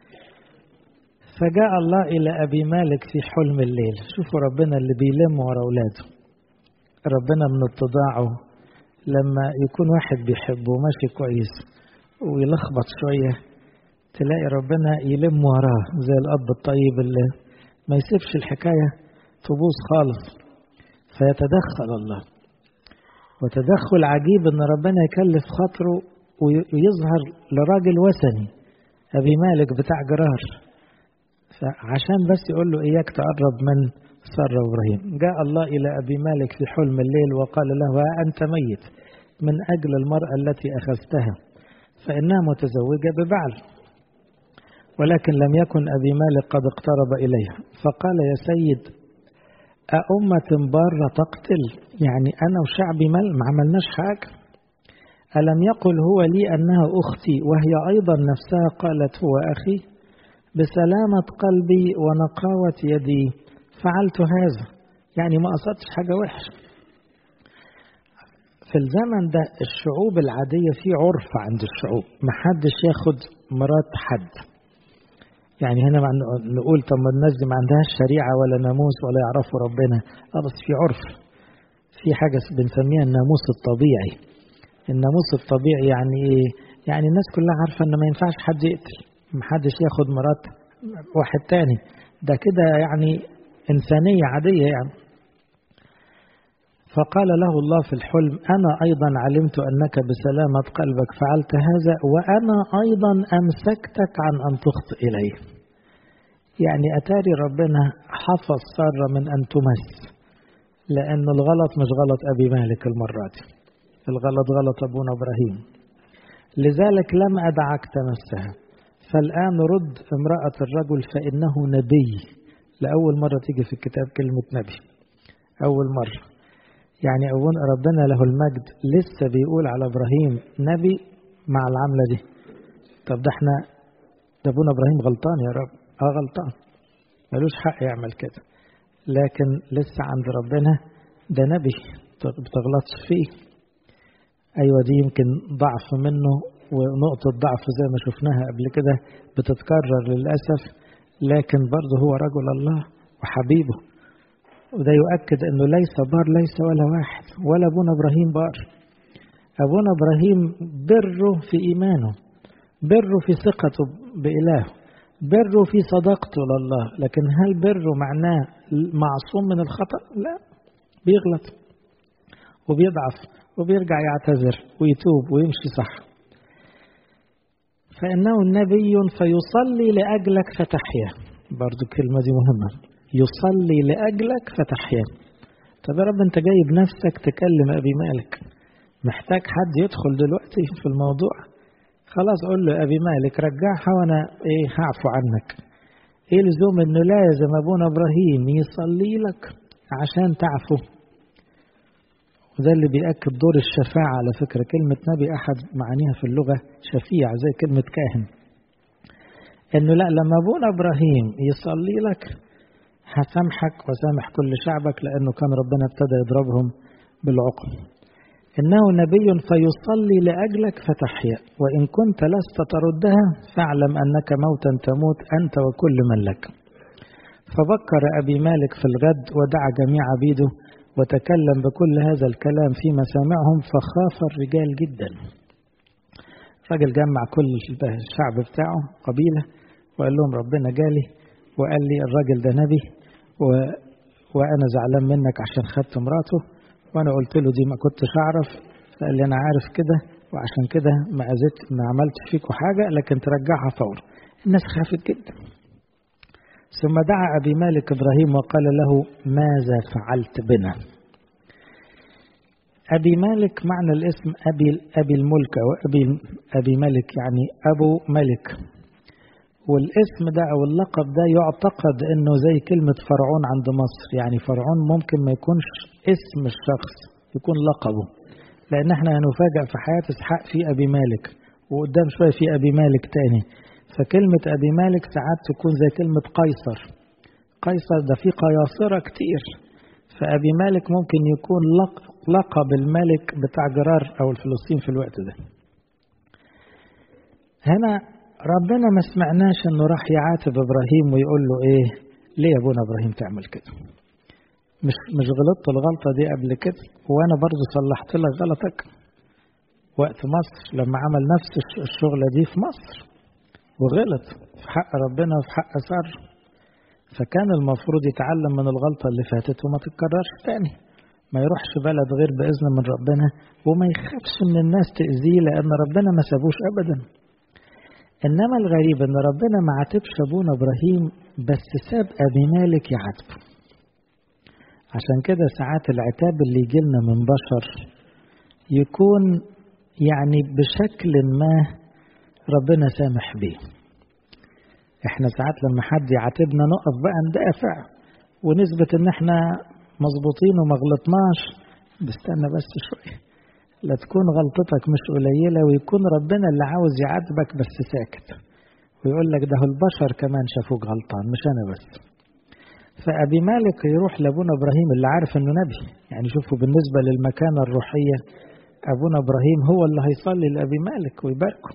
فجاء الله إلى أبي مالك في حلم الليل شوفوا ربنا اللي بيلم ورا أولاده ربنا من اتضاعه لما يكون واحد بيحبه ماشي كويس ويلخبط شوية تلاقي ربنا يلم وراه زي الأب الطيب اللي ما يسيبش الحكاية تبوظ خالص فيتدخل الله وتدخل عجيب ان ربنا يكلف خاطره ويظهر لراجل وثني أبي مالك بتاع جرار فعشان بس يقول له إياك تقرب من سر إبراهيم جاء الله إلى أبي مالك في حلم الليل وقال له ها أنت ميت من أجل المرأة التي أخذتها فإنها متزوجة ببعل ولكن لم يكن أبي مالك قد اقترب إليها فقال يا سيد أأمة بارة تقتل يعني أنا وشعبي ما عملناش حاجة ألم يقل هو لي أنها أختي وهي أيضا نفسها قالت هو أخي بسلامة قلبي ونقاوة يدي فعلت هذا يعني ما قصدتش حاجة وحشة في الزمن ده الشعوب العادية في عرف عند الشعوب ما حدش ياخد مرات حد يعني هنا نقول طب ما الناس دي ما عندهاش شريعة ولا ناموس ولا يعرفوا ربنا اه بس في عرف في حاجة بنسميها الناموس الطبيعي الناموس الطبيعي يعني ايه يعني الناس كلها عارفة ان ما ينفعش حد يقتل ما حدش ياخد مرات واحد تاني ده كده يعني إنسانية عادية يعني فقال له الله في الحلم أنا أيضا علمت أنك بسلامة قلبك فعلت هذا وأنا أيضا أمسكتك عن أن تخطئ إليه يعني أتاري ربنا حفظ سارة من أن تمس لأن الغلط مش غلط أبي مالك المرة دي الغلط غلط أبونا إبراهيم لذلك لم أدعك تمسها فالآن رد امرأة الرجل فإنه نبي لأول مرة تيجي في الكتاب كلمة نبي أول مرة يعني أول ربنا له المجد لسه بيقول على إبراهيم نبي مع العملة دي طب ده احنا ده أبونا إبراهيم غلطان يا رب اه غلطان ملوش حق يعمل كده لكن لسه عند ربنا ده نبي بتغلطش فيه أيوة دي يمكن ضعف منه ونقطة ضعف زي ما شفناها قبل كده بتتكرر للأسف لكن برضه هو رجل الله وحبيبه وده يؤكد أنه ليس بار ليس ولا واحد ولا أبونا إبراهيم بار أبونا إبراهيم بره في إيمانه بره في ثقته بإلهه بره في صداقته لله لكن هل بره معناه معصوم من الخطأ لا بيغلط وبيضعف وبيرجع يعتذر ويتوب ويمشي صح فإنه نبي فيصلي لأجلك فتحيا برضو الكلمة دي مهمة يصلي لأجلك فتحيا طب يا رب أنت جايب نفسك تكلم أبي مالك محتاج حد يدخل دلوقتي في الموضوع خلاص قول له أبي مالك رجعها وأنا إيه هعفو عنك إيه لزوم إنه لازم أبونا إبراهيم يصلي لك عشان تعفو وده اللي بيأكد دور الشفاعة على فكرة كلمة نبي أحد معانيها في اللغة شفيع زي كلمة كاهن إنه لا لما أبونا إبراهيم يصلي لك هسامحك وسامح كل شعبك لأنه كان ربنا ابتدى يضربهم بالعقم إنه نبي فيصلي لأجلك فتحيا وإن كنت لست تردها فاعلم أنك موتا تموت أنت وكل من لك فبكر أبي مالك في الغد ودعا جميع عبيده وتكلم بكل هذا الكلام في مسامعهم فخاف الرجال جدا الراجل جمع كل الشعب بتاعه قبيلة وقال لهم ربنا جالي وقال لي الراجل ده نبي و... وأنا زعلان منك عشان خدت مراته وأنا قلت له دي ما كنتش أعرف فقال لي أنا عارف كده وعشان كده ما أذيت ما عملتش فيكوا حاجة لكن ترجعها فورا الناس خافت جدا ثم دعا أبي مالك إبراهيم وقال له ماذا فعلت بنا أبي مالك معنى الاسم أبي أبي الملك أو أبي أبي ملك يعني أبو ملك والاسم ده أو اللقب ده يعتقد إنه زي كلمة فرعون عند مصر يعني فرعون ممكن ما يكونش اسم الشخص يكون لقبه لأن احنا هنفاجأ في حياة إسحاق في أبي مالك وقدام شوية في أبي مالك تاني فكلمة أبي مالك ساعات تكون زي كلمة قيصر قيصر ده في قياصرة كتير فأبي مالك ممكن يكون لقب الملك بتاع جرار أو الفلسطين في الوقت ده هنا ربنا ما سمعناش انه راح يعاتب ابراهيم ويقول له ايه ليه يا ابونا ابراهيم تعمل كده مش مش غلطت الغلطه دي قبل كده وانا برضو صلحت لك غلطك وقت مصر لما عمل نفس الشغله دي في مصر وغلط في حق ربنا وفي حق سار فكان المفروض يتعلم من الغلطة اللي فاتت وما تتكررش تاني ما يروحش بلد غير بإذن من ربنا وما يخافش من الناس تأذيه لأن ربنا ما سابوش أبدا إنما الغريب إن ربنا ما عاتبش أبونا إبراهيم بس ساب أبي مالك يعاتبه عشان كده ساعات العتاب اللي يجيلنا من بشر يكون يعني بشكل ما ربنا سامح بيه احنا ساعات لما حد يعاتبنا نقف بقى ندافع ونثبت ان احنا مظبوطين وما غلطناش بستنى بس شويه لا تكون غلطتك مش قليله ويكون ربنا اللي عاوز يعاتبك بس ساكت ويقول لك ده البشر كمان شافوك غلطان مش انا بس فابي مالك يروح لابونا ابراهيم اللي عارف انه نبي يعني شوفوا بالنسبه للمكانه الروحيه ابونا ابراهيم هو اللي هيصلي لابي مالك ويباركه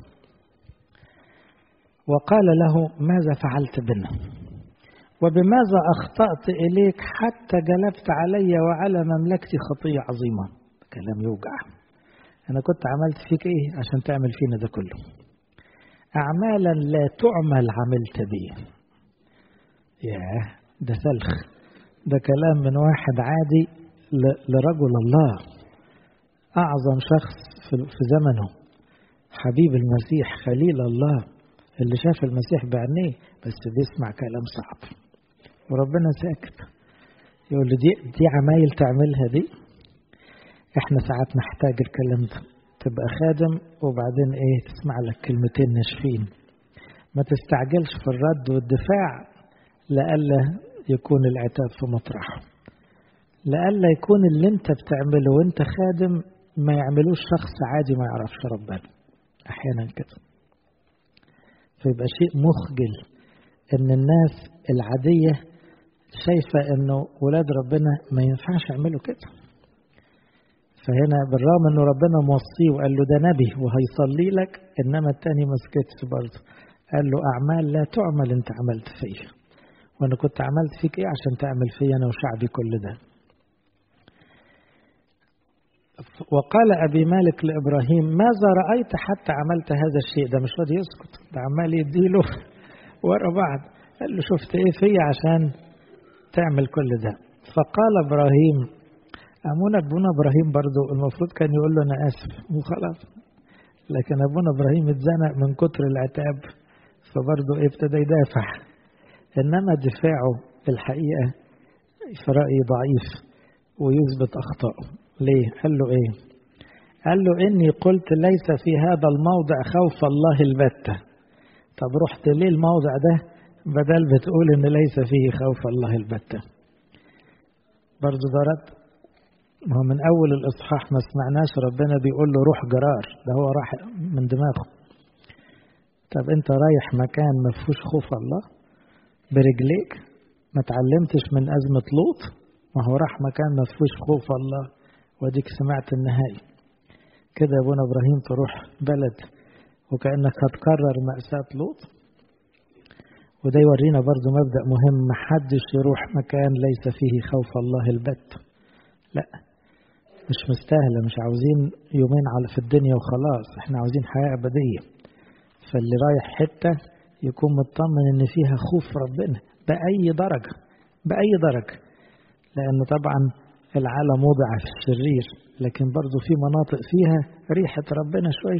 وقال له ماذا فعلت بنا وبماذا أخطأت إليك حتى جلبت علي وعلى مملكتي خطية عظيمة كلام يوجع أنا كنت عملت فيك إيه عشان تعمل فينا ده كله أعمالا لا تعمل عملت بي ياه ده سلخ ده كلام من واحد عادي لرجل الله أعظم شخص في زمنه حبيب المسيح خليل الله اللي شاف المسيح بعينيه بس بيسمع كلام صعب وربنا ساكت يقول له دي دي عمايل تعملها دي احنا ساعات نحتاج الكلام ده تبقى خادم وبعدين ايه تسمع لك كلمتين ناشفين ما تستعجلش في الرد والدفاع لئلا يكون العتاب في مطرحه لئلا يكون اللي انت بتعمله وانت خادم ما يعملوش شخص عادي ما يعرفش ربنا احيانا كده فيبقى شيء مخجل ان الناس العادية شايفة انه ولاد ربنا ما ينفعش يعملوا كده فهنا بالرغم انه ربنا موصيه وقال له ده نبي وهيصلي لك انما التاني ما سكتش برضه قال له اعمال لا تعمل انت عملت فيا وانا كنت عملت فيك ايه عشان تعمل فيا انا وشعبي كل ده وقال أبي مالك لإبراهيم ماذا رأيت حتى عملت هذا الشيء ده مش راضي يسكت ده عمال يديله ورا بعض قال له شفت ايه فيا عشان تعمل كل ده فقال إبراهيم أمونا أبونا إبراهيم برضو المفروض كان يقول له أنا آسف وخلاص لكن أبونا إبراهيم اتزنق من كتر العتاب فبرضه ايه ابتدى يدافع إنما دفاعه الحقيقة في رأيي ضعيف ويثبت أخطائه ليه؟ قال له إيه؟ قال له إني قلت ليس في هذا الموضع خوف الله البتة طب رحت ليه الموضع ده بدل بتقول إن ليس فيه خوف الله البتة برضه ده رد ما هو من أول الإصحاح ما سمعناش ربنا بيقول له روح جرار ده هو راح من دماغه طب أنت رايح مكان ما فيهوش خوف الله برجليك ما تعلمتش من أزمة لوط ما هو راح مكان ما فيهوش خوف الله واديك سمعت النهائي كده يا ابونا ابراهيم تروح بلد وكانك هتكرر مأساة لوط وده يورينا برضو مبدأ مهم محدش يروح مكان ليس فيه خوف الله البت لا مش مستاهلة مش عاوزين يومين على في الدنيا وخلاص احنا عاوزين حياة أبدية فاللي رايح حتة يكون مطمن ان فيها خوف ربنا بأي درجة بأي درجة لأنه طبعا العالم وضع في الشرير لكن برضو في مناطق فيها ريحة ربنا شوي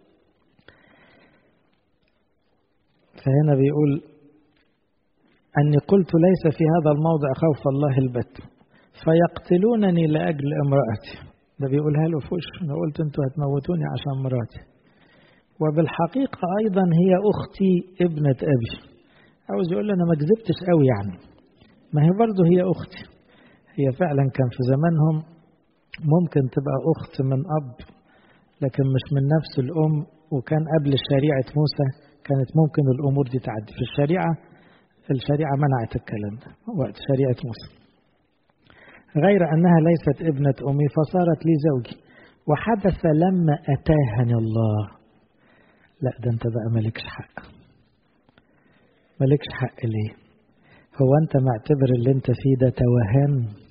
فهنا بيقول أني قلت ليس في هذا الموضع خوف الله البت فيقتلونني لأجل امرأتي ده بيقولها له فوش أنا قلت أنتوا هتموتوني عشان مراتي وبالحقيقة أيضا هي أختي ابنة أبي عاوز يقول أنا ما كذبتش قوي يعني ما هي برضه هي أختي هي فعلا كان في زمانهم ممكن تبقى أخت من أب لكن مش من نفس الأم وكان قبل شريعة موسى كانت ممكن الأمور دي تعدي في الشريعة الشريعة منعت الكلام ده وقت شريعة موسى غير أنها ليست ابنة أمي فصارت لي زوجي وحدث لما أتاهني الله لا ده أنت بقى مالكش حق مالكش حق ليه هو أنت معتبر اللي أنت فيه ده توهان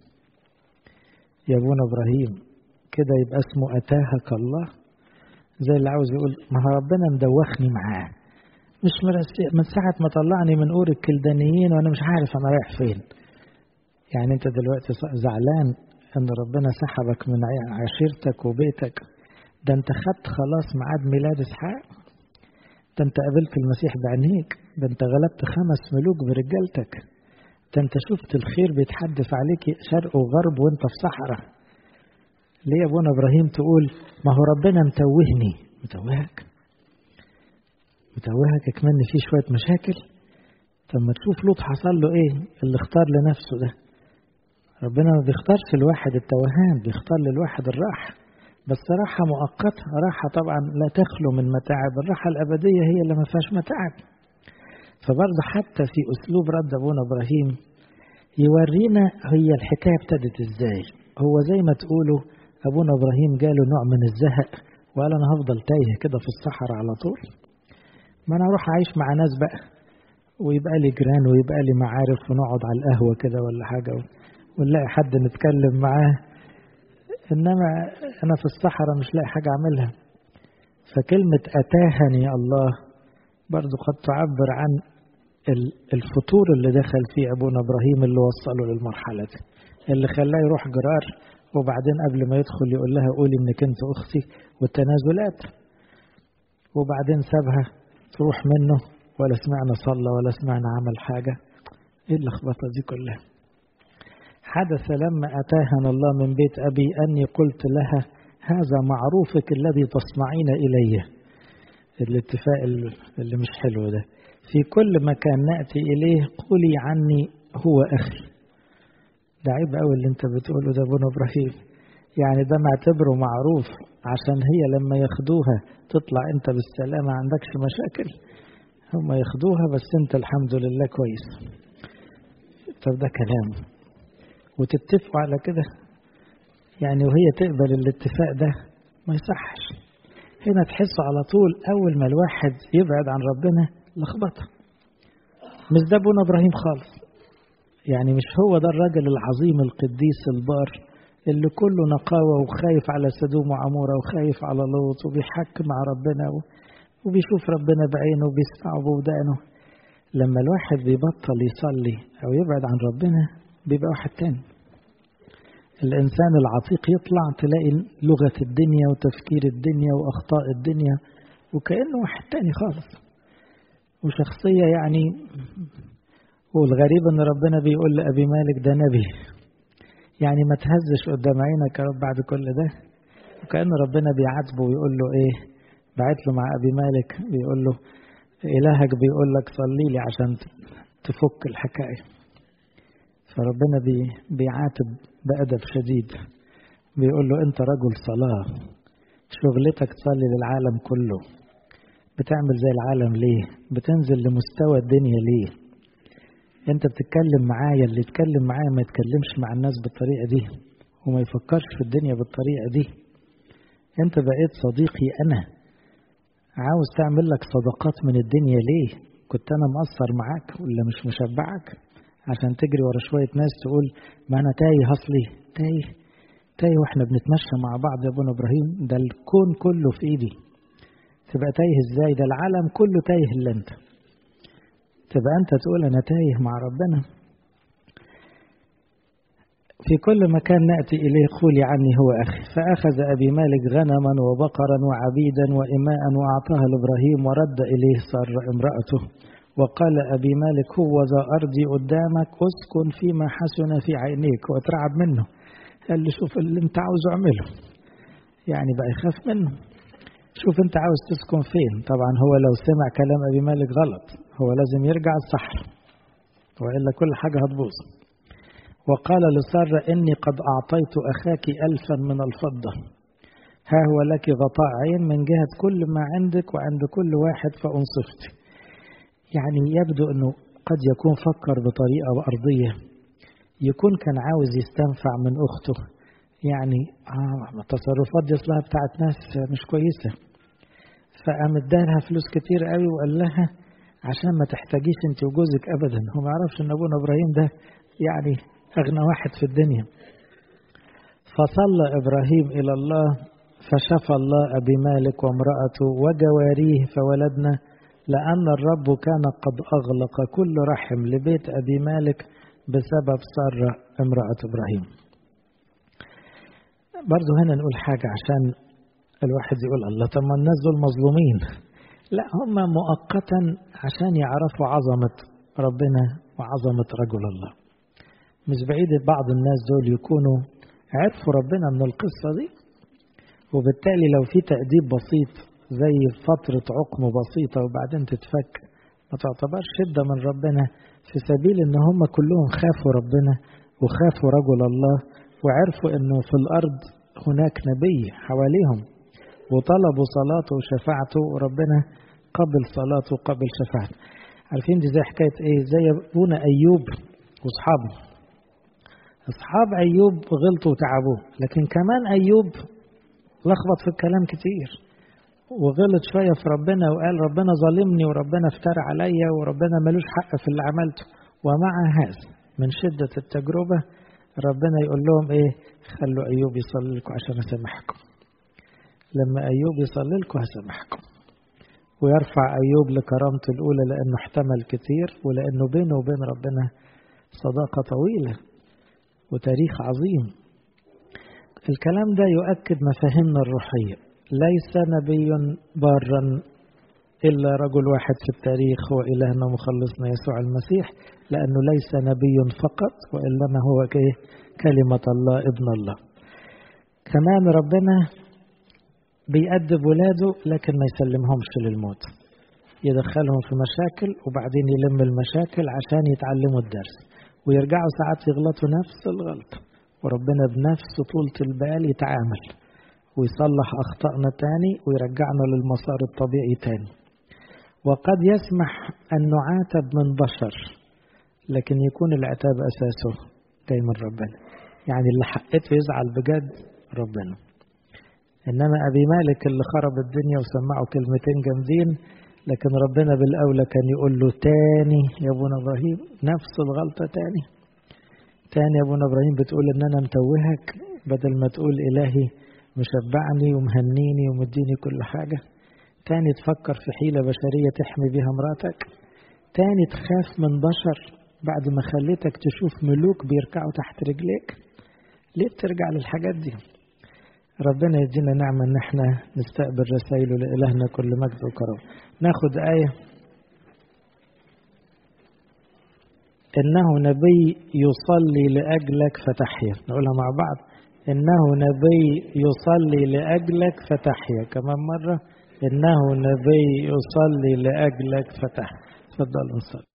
يا ابونا إبراهيم كده يبقى اسمه أتاهك الله زي اللي عاوز يقول ما هو ربنا مدوخني معاه مش مرسي من ساعة ما طلعني من أور الكلدانيين وأنا مش عارف أنا رايح فين يعني أنت دلوقتي زعلان إن ربنا سحبك من عشيرتك وبيتك ده أنت خدت خلاص ميعاد ميلاد إسحاق ده أنت قابلت المسيح بعينيك ده أنت غلبت خمس ملوك برجالتك ده أنت شفت الخير بيتحدث عليك شرق وغرب وأنت في صحراء ليه يا ابونا إبراهيم تقول ما هو ربنا متوهني متوهك متوهك كمان فيه شوية مشاكل طب ما تشوف لوط حصل له ايه اللي اختار لنفسه ده ربنا ما بيختارش الواحد التوهان بيختار للواحد الراحة بس راحة مؤقتة راحة طبعا لا تخلو من متاعب الراحة الأبدية هي اللي ما فيهاش متاعب فبرضه حتى في أسلوب رد أبونا إبراهيم يورينا هي الحكاية ابتدت ازاي هو زي ما تقولوا أبونا إبراهيم جاله نوع من الزهق وقال أنا هفضل تايه كده في الصحراء على طول ما أنا أروح أعيش مع ناس بقى ويبقى لي جيران ويبقى لي معارف ونقعد على القهوة كده ولا حاجة ونلاقي حد نتكلم معاه إنما أنا في الصحراء مش لاقي حاجة أعملها فكلمة أتاهني الله برضو قد تعبر عن الفتور اللي دخل فيه أبونا إبراهيم اللي وصله للمرحلة دي اللي خلاه يروح جرار وبعدين قبل ما يدخل يقول لها قولي انك انت اختي والتنازلات وبعدين سابها تروح منه ولا سمعنا صلى ولا سمعنا عمل حاجة ايه اللخبطة دي كلها حدث لما أتاهنا الله من بيت أبي أني قلت لها هذا معروفك الذي تصنعين إليه الاتفاق اللي مش حلو ده في كل مكان نأتي إليه قولي عني هو أخي ده عيب قوي اللي انت بتقوله ده ابونا ابراهيم يعني ده معتبره معروف عشان هي لما ياخدوها تطلع انت بالسلامة ما عندكش مشاكل هم ياخدوها بس انت الحمد لله كويس طب ده كلام وتتفقوا على كده يعني وهي تقبل الاتفاق ده ما يصحش هنا تحسوا على طول اول ما الواحد يبعد عن ربنا لخبطه مش ده ابونا ابراهيم خالص يعني مش هو ده الراجل العظيم القديس البار اللي كله نقاوة وخايف على سدوم وعمورة وخايف على لوط وبيحك مع ربنا وبيشوف ربنا بعينه وبيسمعه بودانه لما الواحد بيبطل يصلي أو يبعد عن ربنا بيبقى واحد تاني الإنسان العتيق يطلع تلاقي لغة الدنيا وتفكير الدنيا وأخطاء الدنيا وكأنه واحد تاني خالص وشخصية يعني والغريب ان ربنا بيقول لأبي مالك ده نبي يعني ما تهزش قدام عينك يا رب بعد كل ده وكأن ربنا بيعاتبه ويقول له ايه بعت له مع أبي مالك بيقول له إلهك بيقول لك صلي لي عشان تفك الحكاية فربنا بي بيعاتب بأدب شديد بيقول له أنت رجل صلاة شغلتك تصلي للعالم كله بتعمل زي العالم ليه بتنزل لمستوى الدنيا ليه انت بتتكلم معايا اللي يتكلم معايا ما يتكلمش مع الناس بالطريقة دي وما يفكرش في الدنيا بالطريقة دي انت بقيت صديقي انا عاوز تعمل لك صداقات من الدنيا ليه كنت انا مقصر معاك ولا مش مشبعك عشان تجري ورا شوية ناس تقول ما انا تايه اصلي تايه تايه واحنا بنتمشى مع بعض يا ابونا ابراهيم ده الكون كله في ايدي تبقى تايه ازاي ده العالم كله تايه الا انت تبقى أنت تقول أنا تايه مع ربنا في كل مكان نأتي إليه قولي عني هو أخي فأخذ أبي مالك غنما وبقرا وعبيدا وإماء وأعطاها لإبراهيم ورد إليه صار امرأته وقال أبي مالك هو ذا أرضي قدامك أسكن فيما حسن في عينيك واترعب منه قال لي شوف اللي انت عاوزه اعمله يعني بقى يخاف منه شوف انت عاوز تسكن فين طبعا هو لو سمع كلام أبي مالك غلط هو لازم يرجع الصحر وإلا كل حاجة هتبوظ وقال لسارة إني قد أعطيت أخاك ألفا من الفضة ها هو لك غطاء عين من جهة كل ما عندك وعند كل واحد فأنصفت يعني يبدو أنه قد يكون فكر بطريقة أرضية يكون كان عاوز يستنفع من أخته يعني آه التصرفات دي أصلها بتاعت ناس مش كويسة فقام ادالها فلوس كتير قوي وقال لها عشان ما تحتاجيش انت وجوزك ابدا هو ما يعرفش ان ابونا ابراهيم ده يعني اغنى واحد في الدنيا فصلى ابراهيم الى الله فشفى الله ابي مالك وامراته وجواريه فولدنا لان الرب كان قد اغلق كل رحم لبيت ابي مالك بسبب ساره امراه ابراهيم برضه هنا نقول حاجه عشان الواحد يقول الله طب ما الناس دول مظلومين لا هم مؤقتا عشان يعرفوا عظمة ربنا وعظمة رجل الله مش بعيد بعض الناس دول يكونوا عرفوا ربنا من القصة دي وبالتالي لو في تأديب بسيط زي فترة عقم بسيطة وبعدين تتفك ما تعتبرش شدة من ربنا في سبيل ان هم كلهم خافوا ربنا وخافوا رجل الله وعرفوا انه في الارض هناك نبي حواليهم وطلبوا صلاته وشفاعته وربنا قبل صلاته وقبل شفاعته عارفين دي زي حكاية ايه زي ابونا ايوب واصحابه اصحاب ايوب غلطوا وتعبوه لكن كمان ايوب لخبط في الكلام كتير وغلط شوية في ربنا وقال ربنا ظالمني وربنا افترى عليا وربنا ملوش حق في اللي عملته ومع هذا من شدة التجربة ربنا يقول لهم ايه خلوا ايوب يصلي لكم عشان اسامحكم لما ايوب يصلي لكم هسامحكم ويرفع أيوب لكرامته الأولى لأنه احتمل كتير ولأنه بينه وبين ربنا صداقة طويلة وتاريخ عظيم الكلام ده يؤكد مفاهيمنا الروحية ليس نبي بارا إلا رجل واحد في التاريخ هو إلهنا مخلصنا يسوع المسيح لأنه ليس نبي فقط وإنما هو كلمة الله ابن الله كمان ربنا بيأدب ولاده لكن ما يسلمهمش للموت يدخلهم في مشاكل وبعدين يلم المشاكل عشان يتعلموا الدرس ويرجعوا ساعات يغلطوا نفس الغلطة وربنا بنفسه طولة البال يتعامل ويصلح أخطائنا تاني ويرجعنا للمسار الطبيعي تاني وقد يسمح أن نعاتب من بشر لكن يكون العتاب أساسه جاي من ربنا يعني اللي حقته يزعل بجد ربنا إنما أبي مالك اللي خرب الدنيا وسمعه كلمتين جامدين لكن ربنا بالأولى كان يقول له تاني يا ابونا إبراهيم نفس الغلطة تاني تاني يا ابونا إبراهيم بتقول إن أنا متوهك بدل ما تقول إلهي مشبعني ومهنيني ومديني كل حاجة تاني تفكر في حيلة بشرية تحمي بيها مراتك تاني تخاف من بشر بعد ما خليتك تشوف ملوك بيركعوا تحت رجليك ليه بترجع للحاجات دي ربنا يدينا نعمة ان احنا نستقبل رسائله لإلهنا كل مجد وكرم ناخد آية إنه نبي يصلي لأجلك فتحيا نقولها مع بعض إنه نبي يصلي لأجلك فتحيا كمان مرة إنه نبي يصلي لأجلك فتحيا تفضل نصلي